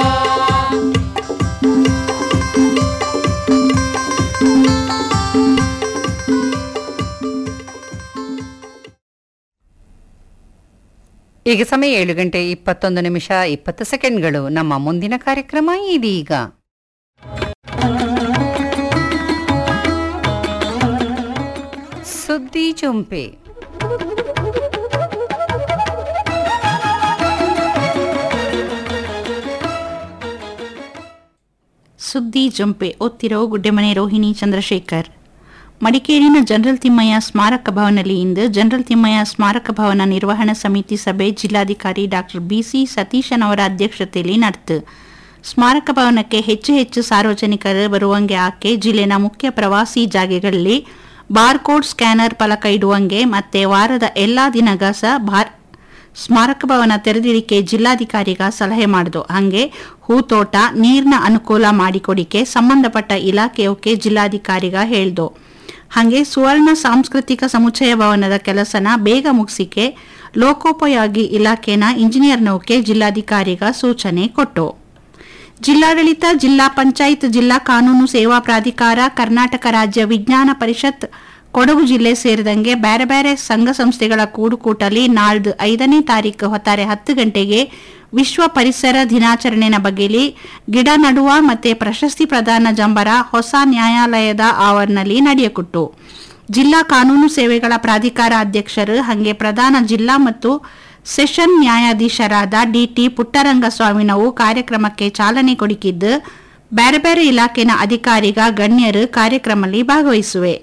ಈಗ ಸಮಯ ಏಳು ಗಂಟೆ ಇಪ್ಪತ್ತೊಂದು ನಿಮಿಷ ಇಪ್ಪತ್ತು ಸೆಕೆಂಡ್ಗಳು ನಮ್ಮ ಮುಂದಿನ ಕಾರ್ಯಕ್ರಮ ಇದೀಗ ಸುದ್ದಿ ಚುಂಪೆ ಸುದ್ದಿ ಜಂಪೆ ಓದ್ತಿರೋ ಗುಡ್ಡೆಮನೆ ರೋಹಿಣಿ ಚಂದ್ರಶೇಖರ್ ಮಡಿಕೇರಿನ ಜನರಲ್ ತಿಮ್ಮಯ್ಯ ಸ್ಮಾರಕ ಭವನದಲ್ಲಿ ಇಂದು ಜನರಲ್ ತಿಮ್ಮಯ್ಯ ಸ್ಮಾರಕ ಭವನ ನಿರ್ವಹಣಾ ಸಮಿತಿ ಸಭೆ ಜಿಲ್ಲಾಧಿಕಾರಿ ಡಾಕ್ಟರ್ ಬಿಸಿ ಸತೀಶನ್ ಅವರ ಅಧ್ಯಕ್ಷತೆಯಲ್ಲಿ ನಡೆತು ಸ್ಮಾರಕ ಭವನಕ್ಕೆ ಹೆಚ್ಚು ಹೆಚ್ಚು ಸಾರ್ವಜನಿಕರು ಬರುವಂಗೆ ಆಕೆ ಜಿಲ್ಲೆನ ಮುಖ್ಯ ಪ್ರವಾಸಿ ಜಾಗೆಗಳಲ್ಲಿ ಬಾರ್ಕೋಡ್ ಸ್ಕ್ಯಾನರ್ ಫಲಕ ಇಡುವಂಗೆ ಮತ್ತೆ ವಾರದ ಎಲ್ಲಾ ದಿನಗ ಸಹ ಬಾರ್ ಸ್ಮಾರಕ ಭವನ ತೆರೆದಿಡಿಕೆ ಜಿಲ್ಲಾಧಿಕಾರಿಗ ಸಲಹೆ ಮಾಡಿದು ಹಂಗೆ ಹೂತೋಟ ನೀರಿನ ಅನುಕೂಲ ಮಾಡಿಕೊಡಿಕೆ ಸಂಬಂಧಪಟ್ಟ ಇಲಾಖೆಯವಕ್ಕೆ ಜಿಲ್ಲಾಧಿಕಾರಿಗ ಹೇಳ್ದು ಹಾಗೆ ಸುವರ್ಣ ಸಾಂಸ್ಕೃತಿಕ ಸಮುಚ್ಚಯ ಭವನದ ಕೆಲಸನ ಬೇಗ ಮುಗಿಸಿಕೆ ಲೋಕೋಪಯೋಗಿ ಇಲಾಖೆನ ಇಂಜಿನಿಯರ್ನವಕ್ಕೆ ಜಿಲ್ಲಾಧಿಕಾರಿಗ ಸೂಚನೆ ಕೊಟ್ಟು ಜಿಲ್ಲಾಡಳಿತ ಜಿಲ್ಲಾ ಪಂಚಾಯತ್ ಜಿಲ್ಲಾ ಕಾನೂನು ಸೇವಾ ಪ್ರಾಧಿಕಾರ ಕರ್ನಾಟಕ ರಾಜ್ಯ ವಿಜ್ಞಾನ ಪರಿಷತ್ ಕೊಡಗು ಜಿಲ್ಲೆ ಸೇರಿದಂಗೆ ಬೇರೆ ಬೇರೆ ಸಂಘ ಸಂಸ್ಥೆಗಳ ಕೂಡುಕೂಟಲಿ ನಾಳ್ದು ಐದನೇ ತಾರೀಕು ಹೊತ್ತಾರೆ ಹತ್ತು ಗಂಟೆಗೆ ವಿಶ್ವ ಪರಿಸರ ದಿನಾಚರಣೆನ ಬಗ್ಗೆಲಿ ಗಿಡ ನಡುವ ಮತ್ತೆ ಪ್ರಶಸ್ತಿ ಪ್ರದಾನ ಜಂಬರ ಹೊಸ ನ್ಯಾಯಾಲಯದ ಆವರಣದಲ್ಲಿ ನಡೆಯಕುಟ್ಟು ಜಿಲ್ಲಾ ಕಾನೂನು ಸೇವೆಗಳ ಪ್ರಾಧಿಕಾರ ಅಧ್ಯಕ್ಷರು ಹಾಗೆ ಪ್ರಧಾನ ಜಿಲ್ಲಾ ಮತ್ತು ಸೆಷನ್ ನ್ಯಾಯಾಧೀಶರಾದ ಡಿಟಿ ಪುಟ್ಟರಂಗಸ್ವಾಮಿನವು ಕಾರ್ಯಕ್ರಮಕ್ಕೆ ಚಾಲನೆ ಕೊಡಿಕಿದ್ದು ಬೇರೆ ಬೇರೆ ಇಲಾಖೆನ ಅಧಿಕಾರಿಗ ಗಣ್ಯರು ಕಾರ್ಯಕ್ರಮದಲ್ಲಿ ಭಾಗವಹಿಸುವೆ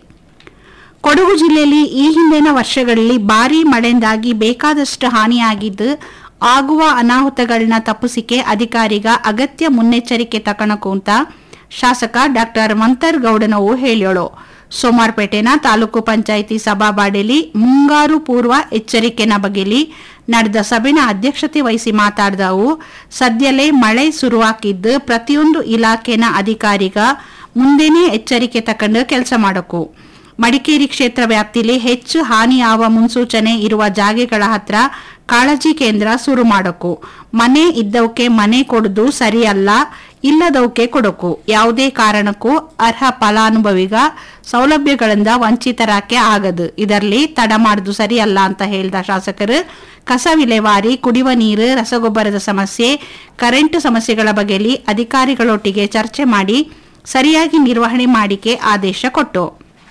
ಕೊಡಗು ಜಿಲ್ಲೆಯಲ್ಲಿ ಈ ಹಿಂದಿನ ವರ್ಷಗಳಲ್ಲಿ ಭಾರೀ ಮಳೆಯಿಂದಾಗಿ ಬೇಕಾದಷ್ಟು ಹಾನಿಯಾಗಿದ್ದು ಆಗುವ ಅನಾಹುತಗಳನ್ನ ತಪ್ಪಿಸಿಕೆ ಅಧಿಕಾರಿಗ ಅಗತ್ಯ ಮುನ್ನೆಚ್ಚರಿಕೆ ತಕಣಕು ಅಂತ ಶಾಸಕ ಡಾಕ್ಟರ್ ಮಂತರ್ ಗೌಡನವು ಹೇಳ್ಯೋಳು ಸೋಮಾರ್ಪೇಟೆನ ತಾಲೂಕು ಪಂಚಾಯಿತಿ ಸಭಾಬಾಡೆಲಿ ಮುಂಗಾರು ಪೂರ್ವ ಎಚ್ಚರಿಕೆನ ಬಗೆಲಿ ನಡೆದ ಸಭೆನ ಅಧ್ಯಕ್ಷತೆ ವಹಿಸಿ ಮಾತಾಡಿದವು ಸದ್ಯಲೇ ಮಳೆ ಶುರುವಾಗಿದ್ದು ಪ್ರತಿಯೊಂದು ಇಲಾಖೆನ ಅಧಿಕಾರಿಗ ಮುಂದೆನೇ ಎಚ್ಚರಿಕೆ ತಕೊಂಡು ಕೆಲಸ ಮಾಡಕು ಮಡಿಕೇರಿ ಕ್ಷೇತ್ರ ವ್ಯಾಪ್ತಿಲಿ ಹೆಚ್ಚು ಹಾನಿಯಾವ ಮುನ್ಸೂಚನೆ ಇರುವ ಜಾಗೆಗಳ ಹತ್ರ ಕಾಳಜಿ ಕೇಂದ್ರ ಶುರು ಮಾಡಕು ಮನೆ ಇದ್ದವಕ್ಕೆ ಮನೆ ಕೊಡುದು ಸರಿಯಲ್ಲ ಇಲ್ಲದವಕ್ಕೆ ಕೊಡಕು ಯಾವುದೇ ಕಾರಣಕ್ಕೂ ಅರ್ಹ ಫಲಾನುಭವಿಗ ಸೌಲಭ್ಯಗಳಿಂದ ವಂಚಿತರಾಕೆ ಆಗದು ಇದರಲ್ಲಿ ತಡ ಮಾಡುದು ಸರಿಯಲ್ಲ ಅಂತ ಹೇಳಿದ ಶಾಸಕರು ಕಸ ವಿಲೇವಾರಿ ಕುಡಿಯುವ ನೀರು ರಸಗೊಬ್ಬರದ ಸಮಸ್ಯೆ ಕರೆಂಟ್ ಸಮಸ್ಯೆಗಳ ಬಗೆಯಲ್ಲಿ ಅಧಿಕಾರಿಗಳೊಟ್ಟಿಗೆ ಚರ್ಚೆ ಮಾಡಿ ಸರಿಯಾಗಿ ನಿರ್ವಹಣೆ ಮಾಡಿಕೆ ಆದೇಶ ಕೊಟ್ಟು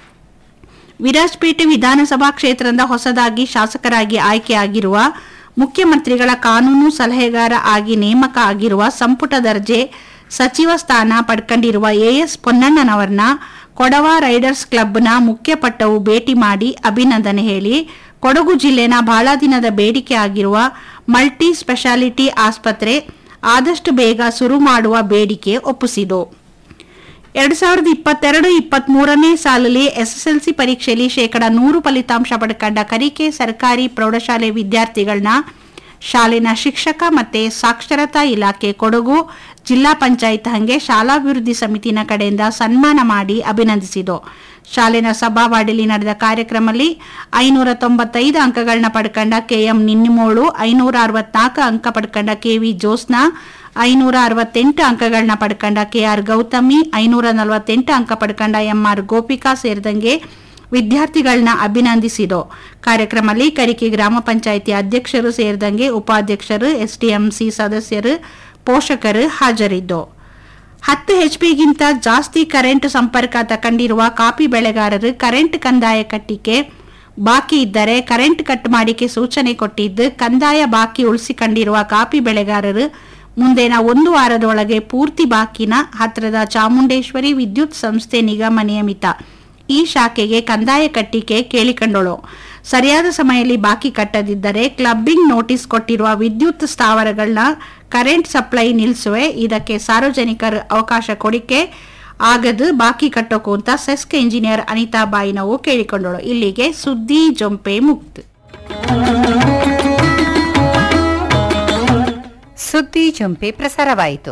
ವಿರಾಜಪೇಟೆ ವಿಧಾನಸಭಾ ಕ್ಷೇತ್ರದ ಹೊಸದಾಗಿ ಶಾಸಕರಾಗಿ ಆಯ್ಕೆಯಾಗಿರುವ ಮುಖ್ಯಮಂತ್ರಿಗಳ ಕಾನೂನು ಸಲಹೆಗಾರ ಆಗಿ ನೇಮಕ ಆಗಿರುವ ಸಂಪುಟ ದರ್ಜೆ ಸಚಿವ ಸ್ಥಾನ ಪಡ್ಕೊಂಡಿರುವ ಎಎಸ್ ಪೊನ್ನಣ್ಣನವರನ್ನ ಕೊಡವ ರೈಡರ್ಸ್ ಕ್ಲಬ್ನ ಮುಖ್ಯ ಪಟ್ಟವು ಭೇಟಿ ಮಾಡಿ ಅಭಿನಂದನೆ ಹೇಳಿ ಕೊಡಗು ಜಿಲ್ಲೆನ ಬಹಳ ದಿನದ ಬೇಡಿಕೆ ಆಗಿರುವ ಮಲ್ಟಿ ಸ್ಪೆಷಾಲಿಟಿ ಆಸ್ಪತ್ರೆ ಆದಷ್ಟು ಬೇಗ ಶುರು ಮಾಡುವ ಬೇಡಿಕೆ ಒಪ್ಪಿಸಿತು ಎರಡು ಸಾವಿರದ ಇಪ್ಪತ್ತೆರಡು ಇಪ್ಪತ್ಮೂರನೇ ಸಾಲಲ್ಲಿ ಎಸ್ಎಸ್ಎಲ್ಸಿ ಪರೀಕ್ಷೆಯಲ್ಲಿ ಶೇಕಡ ನೂರು ಫಲಿತಾಂಶ ಪಡ್ಕೊಂಡ ಕರಿಕೆ ಸರ್ಕಾರಿ ಪ್ರೌಢಶಾಲೆ ವಿದ್ಯಾರ್ಥಿಗಳನ್ನ ಶಾಲಿನ ಶಿಕ್ಷಕ ಮತ್ತೆ ಸಾಕ್ಷರತಾ ಇಲಾಖೆ ಕೊಡಗು ಜಿಲ್ಲಾ ಪಂಚಾಯತ್ ಹಂಗೆ ಶಾಲಾಭಿವೃದ್ಧಿ ಸಮಿತಿನ ಕಡೆಯಿಂದ ಸನ್ಮಾನ ಮಾಡಿ ಅಭಿನಂದಿಸಿತು ಶಾಲಿನ ಸಭಾವಾಡಿಲಿ ನಡೆದ ಕಾರ್ಯಕ್ರಮದಲ್ಲಿ ಐನೂರ ತೊಂಬತ್ತೈದು ಅಂಕಗಳನ್ನ ಪಡ್ಕೊಂಡ ಕೆಎಂ ನಿನ್ನಿಮೋಳು ಐನೂರ ಅರವತ್ನಾಲ್ಕು ಅಂಕ ಪಡ್ಕೊಂಡ ಕೆವಿ ಜೋಸ್ನಾ ಐನೂರ ಅರವತ್ತೆಂಟು ಅಂಕಗಳನ್ನ ಪಡ್ಕೊಂಡ ಕೆಆರ್ ಗೌತಮಿ ಐನೂರ ನಲವತ್ತೆಂಟು ಅಂಕ ಪಡ್ಕೊಂಡ ಎಂಆರ್ ಗೋಪಿಕಾ ಸೇರಿದಂಗೆ ವಿದ್ಯಾರ್ಥಿಗಳನ್ನ ಅಭಿನಂದಿಸಿತು ಕಾರ್ಯಕ್ರಮದಲ್ಲಿ ಕರಿಕೆ ಗ್ರಾಮ ಪಂಚಾಯಿತಿ ಅಧ್ಯಕ್ಷರು ಸೇರಿದಂಗೆ ಉಪಾಧ್ಯಕ್ಷರು ಎಸ್ಡಿಎಂಸಿ ಸದಸ್ಯರು ಪೋಷಕರು ಹಾಜರಿದ್ದು ಹತ್ತು ಎಚ್ಪಿಗಿಂತ ಜಾಸ್ತಿ ಕರೆಂಟ್ ಸಂಪರ್ಕ ತಕೊಂಡಿರುವ ಕಾಫಿ ಬೆಳೆಗಾರರು ಕರೆಂಟ್ ಕಂದಾಯ ಕಟ್ಟಿಕೆ ಬಾಕಿ ಇದ್ದರೆ ಕರೆಂಟ್ ಕಟ್ ಮಾಡಿಕೆ ಸೂಚನೆ ಕೊಟ್ಟಿದ್ದು ಕಂದಾಯ ಬಾಕಿ ಉಳಿಸಿಕೊಂಡಿರುವ ಕಾಫಿ ಬೆಳೆಗಾರರು ಮುಂದಿನ ಒಂದು ವಾರದೊಳಗೆ ಪೂರ್ತಿ ಬಾಕಿನ ಹತ್ತಿರದ ಚಾಮುಂಡೇಶ್ವರಿ ವಿದ್ಯುತ್ ಸಂಸ್ಥೆ ನಿಗಮ ನಿಯಮಿತ ಈ ಶಾಖೆಗೆ ಕಂದಾಯ ಕಟ್ಟಿಕೆ ಕೇಳಿಕೊಂಡಳು ಸರಿಯಾದ ಸಮಯದಲ್ಲಿ ಬಾಕಿ ಕಟ್ಟದಿದ್ದರೆ ಕ್ಲಬ್ಬಿಂಗ್ ನೋಟಿಸ್ ಕೊಟ್ಟಿರುವ ವಿದ್ಯುತ್ ಸ್ಥಾವರಗಳನ್ನ ಕರೆಂಟ್ ಸಪ್ಲೈ ನಿಲ್ಲಿಸುವೆ ಇದಕ್ಕೆ ಸಾರ್ವಜನಿಕರ ಅವಕಾಶ ಕೊಡಿಕೆ ಆಗದು ಬಾಕಿ ಕಟ್ಟೋಕು ಅಂತ ಸೆಸ್ಕ್ ಇಂಜಿನಿಯರ್ ಅನಿತಾ ಬಾಯಿನವು ಕೇಳಿಕೊಂಡಳು ಇಲ್ಲಿಗೆ ಸುದ್ದಿ ಜೊಂಪೆ ಮುಕ್ತ ಸುದ್ದಿ ಜೊಂಪೆ ಪ್ರಸಾರವಾಯಿತು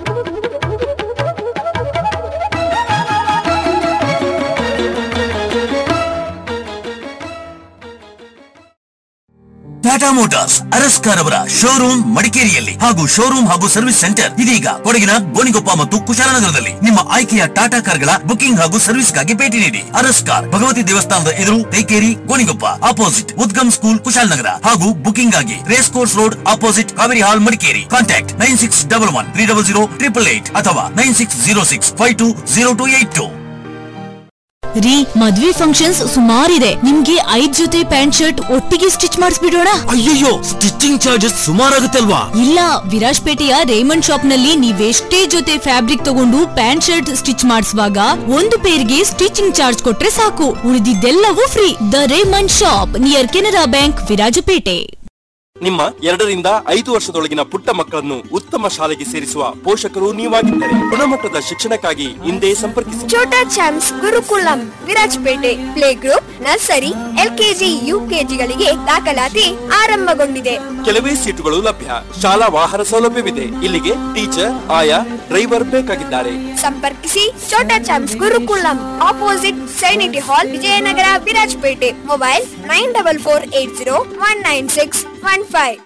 ಟಾಟಾ ಮೋಟಾರ್ಸ್ ಅರಸ್ಕಾರ್ ಅವರ ಶೋರೂಮ್ ಮಡಿಕೇರಿಯಲ್ಲಿ ಹಾಗೂ ಶೋರೂಮ್ ಹಾಗೂ ಸರ್ವಿಸ್ ಸೆಂಟರ್ ಇದೀಗ ಕೊಡಗಿನ ಗೋಣಿಗೊಪ್ಪ ಮತ್ತು ಕುಶಾಲನಗರದಲ್ಲಿ ನಿಮ್ಮ ಆಯ್ಕೆಯ ಟಾಟಾ ಕಾರ್ಗಳ ಬುಕಿಂಗ್ ಹಾಗೂ ಸರ್ವಿಸ್ಗಾಗಿ ಭೇಟಿ ನೀಡಿ ಅರಸ್ಕಾರ್ ಭಗವತಿ ದೇವಸ್ಥಾನದ ಎದುರು ತೈಕೇರಿ ಗೋಣಿಗೊಪ್ಪ ಅಪೋಸಿಟ್ ಉದ್ಗಮ್ ಸ್ಕೂಲ್ ಕುಶಾಲನಗರ ಹಾಗೂ ಬುಕಿಂಗ್ ಆಗಿ race course road opposite Kaveri hall Madikeri contact nine six double one three double zero triple eight ಅಥವಾ nine six zero six five two zero two eight two ರೀ ಮದ್ವೆ ಫಂಕ್ಷನ್ಸ್ ಸುಮಾರಿದೆ ನಿಮ್ಗೆ ಐದ್ ಜೊತೆ ಪ್ಯಾಂಟ್ ಶರ್ಟ್ ಒಟ್ಟಿಗೆ ಸ್ಟಿಚ್ ಮಾಡಿಸ್ಬಿಡೋಣ ಅಯ್ಯಯ್ಯೋ ಸ್ಟಿಚಿಂಗ್ ಚಾರ್ಜಸ್ ಸುಮಾರಾಗುತ್ತೆ ಅಲ್ವಾ ಇಲ್ಲ ವಿರಾಜ್ಪೇಟೆಯ ರೇಮಂಡ್ ಶಾಪ್ ನಲ್ಲಿ ನೀವೆಷ್ಟೇ ಜೊತೆ ಫ್ಯಾಬ್ರಿಕ್ ತಗೊಂಡು ಪ್ಯಾಂಟ್ ಶರ್ಟ್ ಸ್ಟಿಚ್ ಮಾಡಿಸುವಾಗ ಒಂದು ಪೇರ್ಗೆ ಸ್ಟಿಚಿಂಗ್ ಚಾರ್ಜ್ ಕೊಟ್ರೆ ಸಾಕು ಉಳಿದಿದ್ದೆಲ್ಲವೂ free the Raymond shop near Canara bank Virajpet ನಿಮ್ಮ ಎರಡರಿಂದ ಐದು ವರ್ಷದೊಳಗಿನ ಪುಟ್ಟ ಮಕ್ಕಳನ್ನು ಉತ್ತಮ ಶಾಲೆಗೆ ಸೇರಿಸುವ ಪೋಷಕರು ನೀವಾಗಿದ್ದರೆ ಗುಣಮಟ್ಟದ ಶಿಕ್ಷಣಕ್ಕಾಗಿ ಹಿಂದೆ ಸಂಪರ್ಕಿಸಿ Chhota champs Gurukulam Virajpet play group nursery LKG ಯುಕೆಜಿಗಳಿಗೆ ದಾಖಲಾತಿ ಆರಂಭಗೊಂಡಿದೆ ಕೆಲವೇ ಸೀಟುಗಳು ಲಭ್ಯ ಶಾಲಾ ವಾಹನ ಸೌಲಭ್ಯವಿದೆ ಇಲ್ಲಿಗೆ ಟೀಚರ್ ಆಯಾ ಡ್ರೈವರ್ ಬೇಕಾಗಿದ್ದಾರೆ ಸಂಪರ್ಕಿಸಿ ಛೋಟಾ ಚಾಮ್ಸ್ ಗುರುಕುಲಂ ಆಪೋಸಿಟ್ ಸೈನಿಟಿ hall Vijayanagar Virajpet mobile nine double four eight zero one nine six one five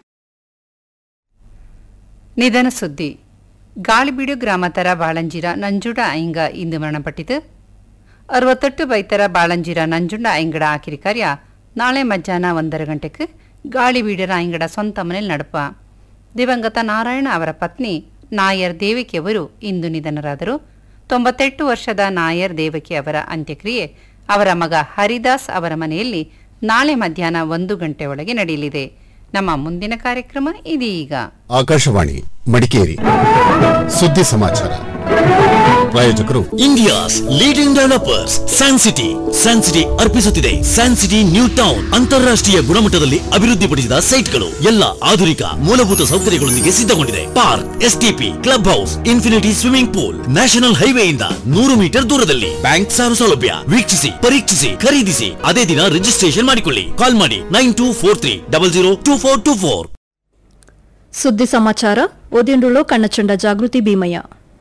ನಿಧನ ಸುದ್ದಿ ಗಾಳಿಬೀಡು ಗ್ರಾಮತರ ಬಾಳಂಜಿರ ನಂಜುಡ ಐಂಗ ಇಂದು ಮರಣಪಟ್ಟಿತು ಅರವತ್ತೆಟ್ಟು ಬೈತರ ಬಾಳಂಜಿರ ನಂಜುಂಡ ಐಂಗಡ ಆಕಿರಿ ಕಾರ್ಯ ನಾಳೆ ಮಧ್ಯಾಹ್ನ ಒಂದರ ಗಂಟೆಗೆ ಗಾಳಿಬೀಡರ ಐಂಗಡ ಸ್ವಂತ ಮನೇಲಿ ನಡಪ ದಿವಂಗತ ನಾರಾಯಣ ಅವರ ಪತ್ನಿ ನಾಯರ್ ದೇವಕಿ ಅವರು ಇಂದು ನಿಧನರಾದರು ತೊಂಬತ್ತೆಂಟು ವರ್ಷದ ನಾಯರ್ ದೇವಕಿ ಅವರ ಅಂತ್ಯಕ್ರಿಯೆ ಅವರ ಮಗ ಹರಿದಾಸ್ ಅವರ ಮನೆಯಲ್ಲಿ ನಾಳೆ ಮಧ್ಯಾಹ್ನ ಒಂದು ಗಂಟೆ ಒಳಗೆ ನಡೆಯಲಿದೆ ನಮ್ಮ ಮುಂದಿನ ಕಾರ್ಯಕ್ರಮ ಇದೀಗ ಆಕಾಶವಾಣಿ ಮಡಿಕೇರಿ ಸುದ್ದಿ ಸಮಾಚಾರ ಪ್ರಾಯೋಜಕರು India's leading developers San City San City ಅರ್ಪಿಸುತ್ತಿದೆ ಸ್ಯಾನ್ ಸಿಟಿ ನ್ಯೂ ಟೌನ್ ಅಂತಾರಾಷ್ಟ್ರೀಯ ಗುಣಮಟ್ಟದಲ್ಲಿ ಅಭಿವೃದ್ಧಿಪಡಿಸಿದ ಸೈಟ್ಗಳು ಎಲ್ಲ ಆಧುನಿಕ ಮೂಲಭೂತ ಸೌಕರ್ಯಗಳೊಂದಿಗೆ ಸಿದ್ಧಗೊಂಡಿದೆ park STP club house infinity swimming pool national ಹೈವೇಯಿಂದ ನೂರು ಮೀಟರ್ ದೂರದಲ್ಲಿ ಬ್ಯಾಂಕ್ ಸಾಲ ಸೌಲಭ್ಯ ವೀಕ್ಷಿಸಿ ಪರೀಕ್ಷಿಸಿ ಖರೀದಿಸಿ ಅದೇ ದಿನ ರಿಜಿಸ್ಟ್ರೇಷನ್ ಮಾಡಿಕೊಳ್ಳಿ ಕಾಲ್ ಮಾಡಿ nine two four three double zero two four two four ಸುದ್ದಿ ಸಮಾಚಾರ ಓದಿಂಡುಳು ಕಣ್ಣಚಂಡ ಜಾಗೃತಿ ಭೀಮಯ್ಯ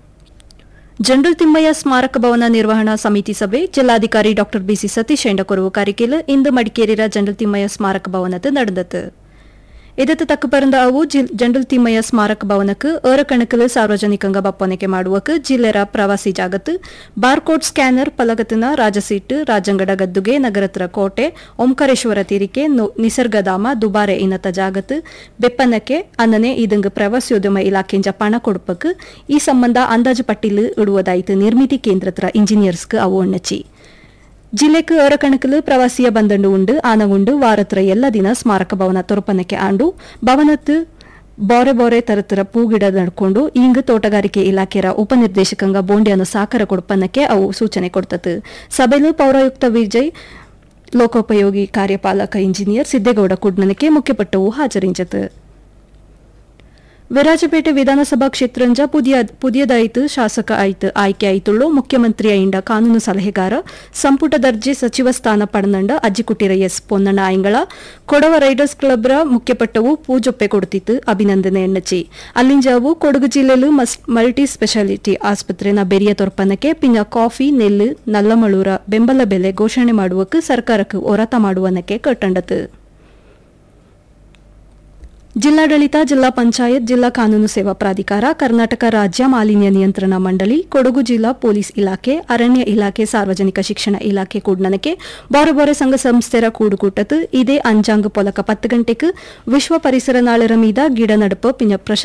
ಜನರಲ್ ತಿಮ್ಮಯ್ಯ ಸ್ಮಾರಕ ಭವನ ನಿರ್ವಹಣಾ ಸಮಿತಿ ಸಭೆ ಜಿಲ್ಲಾಧಿಕಾರಿ ಡಾ ಬಿಸಿ ಸತೀಶ್ ಎಂಡಕೊರವು ಕಾರಿಕೆಲ್ ಇಂದು ಮಡಿಕೇರಿಯ ಜನರಲ್ ತಿಮ್ಮಯ್ಯ ಸ್ಮಾರಕ ಭವನത്ത് നടന്നത് ಇದಕ್ಕೆ ತಕ್ಕ ಪರಂದ ಅವು ಜನರಲ್ ತಿಮ್ಮಯ್ಯ ಸ್ಮಾರಕ ಭವನಕ್ಕೆ ಏರ ಕಣಕಲು ಸಾರ್ವಜನಿಕಂಗ ಬಪ್ಪನಿಕೆ ಮಾಡುವಕ್ಕೆ ಜಿಲ್ಲೆರ ಪ್ರವಾಸಿ ಜಾಗತ್ತು ಬಾರ್ಕೋಡ್ ಸ್ಕ್ಯಾನರ್ ಪಲಗತಿನ ರಾಜಸೀಟ್ ರಾಜಂಗಡ ಗದ್ದುಗೆ ನಗರತ್ರ ಕೋಟೆ ಓಂಕಾರೇಶ್ವರ ತೀರಿಕೆ ನಿಸರ್ಗಧಾಮ ದುಬಾರೆ ಇನ್ನತ ಜಾಗತ್ತು ಬೆಪ್ಪನಕ್ಕೆ ಅನ್ನನೆ ಇದಂಗ ಪ್ರವಾಸೋದ್ಯಮ ಇಲಾಖೆಂಜ ಪಣ ಕೊಡುಪಕ್ಕೆ ಈ ಸಂಬಂಧ ಅಂದಾಜು ಪಟ್ಟಿಲು ಇಡುವುದಾಯಿತು ನಿರ್ಮಿತಿ ಕೇಂದ್ರತ್ರ ಇಂಜಿನಿಯರ್ಸ್ಗೆ ಅವು ಅಣ್ಣಚಿ ಜಿಲ್ಲೆക്ക് ഏറെക്കണക്കിൽ പ്രവാസിയ ബന്ധണ്ട് ഉണ്ട് ആനകൊണ്ട് വാരത്ര എല്ലാ ദിന ಸ್ಮಾರಕ ಭವನ ತೊರಪನಕ್ಕೆ ಆಂಡು ಭವನತ್ತು ಬೋರೆ ಬೋರೆ ತರತರ ಪೂಗಿಡ ನಡ್ಕೊಂಡು ಇಂಗ್ ತೋಟಗಾರಿಕೆ ಇಲಾಖೆಯ ಉಪನಿರ್ದೇಶಕಂಗ ಬೋಂಡಿಯನ್ನು ಸಾಕಾರ ಕೊಡ್ಪನ್ನಕ್ಕೆ ಅವು ಸೂಚನೆ ಕೊಡ್ತತ್ತು ಸಭೆಲು ಪೌರಾಯುಕ್ತ ವಿಜಯ್ ಲೋಕೋಪಯೋಗಿ ಕಾರ್ಯಪಾಲಕ ಇಂಜಿನಿಯರ್ ಸಿದ್ದೇಗೌಡ ಕುಡ್ನನಕ್ಕೆ ಮುಖ್ಯಪಟ್ಟವು ಹಾಜರಿಂಚತು ವಿರಾಜಪೇಟೆ ವಿಧಾನಸಭಾ ಕ್ಷೇತ್ರಂಜ ಪುದಿಯ ಪುದಿಯದಾಯಿತು ಶಾಸಕ ಆಯ್ತು ಆಯ್ಕೆ ಆಯ್ತುಳ್ಳು ಮುಖ್ಯಮಂತ್ರಿ ಅయింಡ ಕಾನೂನು ಸಲಹೆಗಾರ ಸಂಪುಟ ದರ್ಜೆ ಸಚಿವ ಸ್ಥಾನ ಪಡೆದಂಡ ಅಜ್ಜಿಕುಟಿರ ಎಸ್ ಪೊನ್ನಣ್ಣ ಆಯ್ಗಳ ಕೊಡವ ರೈಡರ್ಸ್ ಕ್ಲಬ್ರ ಮುಖ್ಯಪಟ್ಟವು ಪೂಜೊಪ್ಪೆ ಕೊಡುತ್ತಿತ್ತು ಅಭಿನಂದನೆ ಎಣ್ಣಚಿ ಅಲ್ಲಿಂಜಾವು ಕೊಡಗು ಜಿಲ್ಲೆಲು ಮಲ್ಟಿ ಸ್ಪೆಷಾಲಿಟಿ ಆಸ್ಪತ್ರೆನ ಬೆರಿಯ ತೊರ್ಪನಕ್ಕೆ ಪಿನ್ನ ಕಾಫಿ ನೆಲ್ಲು ನಲ್ಲಮಳೂರ ಬೆಂಬಲ ಬೆಲೆ ಘೋಷಣೆ ಮಾಡುವಕ್ಕೆ ಸರ್ಕಾರಕ್ಕೆ ಹೋರಾಟ ಮಾಡುವನಕ್ಕೆ ಕಟ್ಟಂಡತು ಜಿಲ್ಲಾಡಳಿತ ಜಿಲ್ಲಾ ಪಂಚಾಯತ್ ಜಿಲ್ಲಾ ಕಾನೂನು ಸೇವಾ ಪ್ರಾಧಿಕಾರ ಕರ್ನಾಟಕ ರಾಜ್ಯ ಮಾಲಿನ್ಯ ನಿಯಂತ್ರಣ ಮಂಡಳಿ ಕೊಡಗು ಜಿಲ್ಲಾ ಪೊಲೀಸ್ ಇಲಾಖೆ ಅರಣ್ಯ ಇಲಾಖೆ ಸಾರ್ವಜನಿಕ ಶಿಕ್ಷಣ ಇಲಾಖೆ ಕೂಡ್ನನಕ್ಕೆ ಬಾರೆ ಬಾರೆ ಸಂಘ ಸಂಸ್ಥೆರ ಕೂಡುಕೂಟತ್ತು ಇದೇ ಅಂಜಾಂಗ್ ಪೊಲಕ ಪತ್ತು ಗಂಟೆಗೆ ವಿಶ್ವ ಪರಿಸರ ನಾಳರ ಮೀದ ಗಿಡ ನಡಪ ಪಿನ್ನ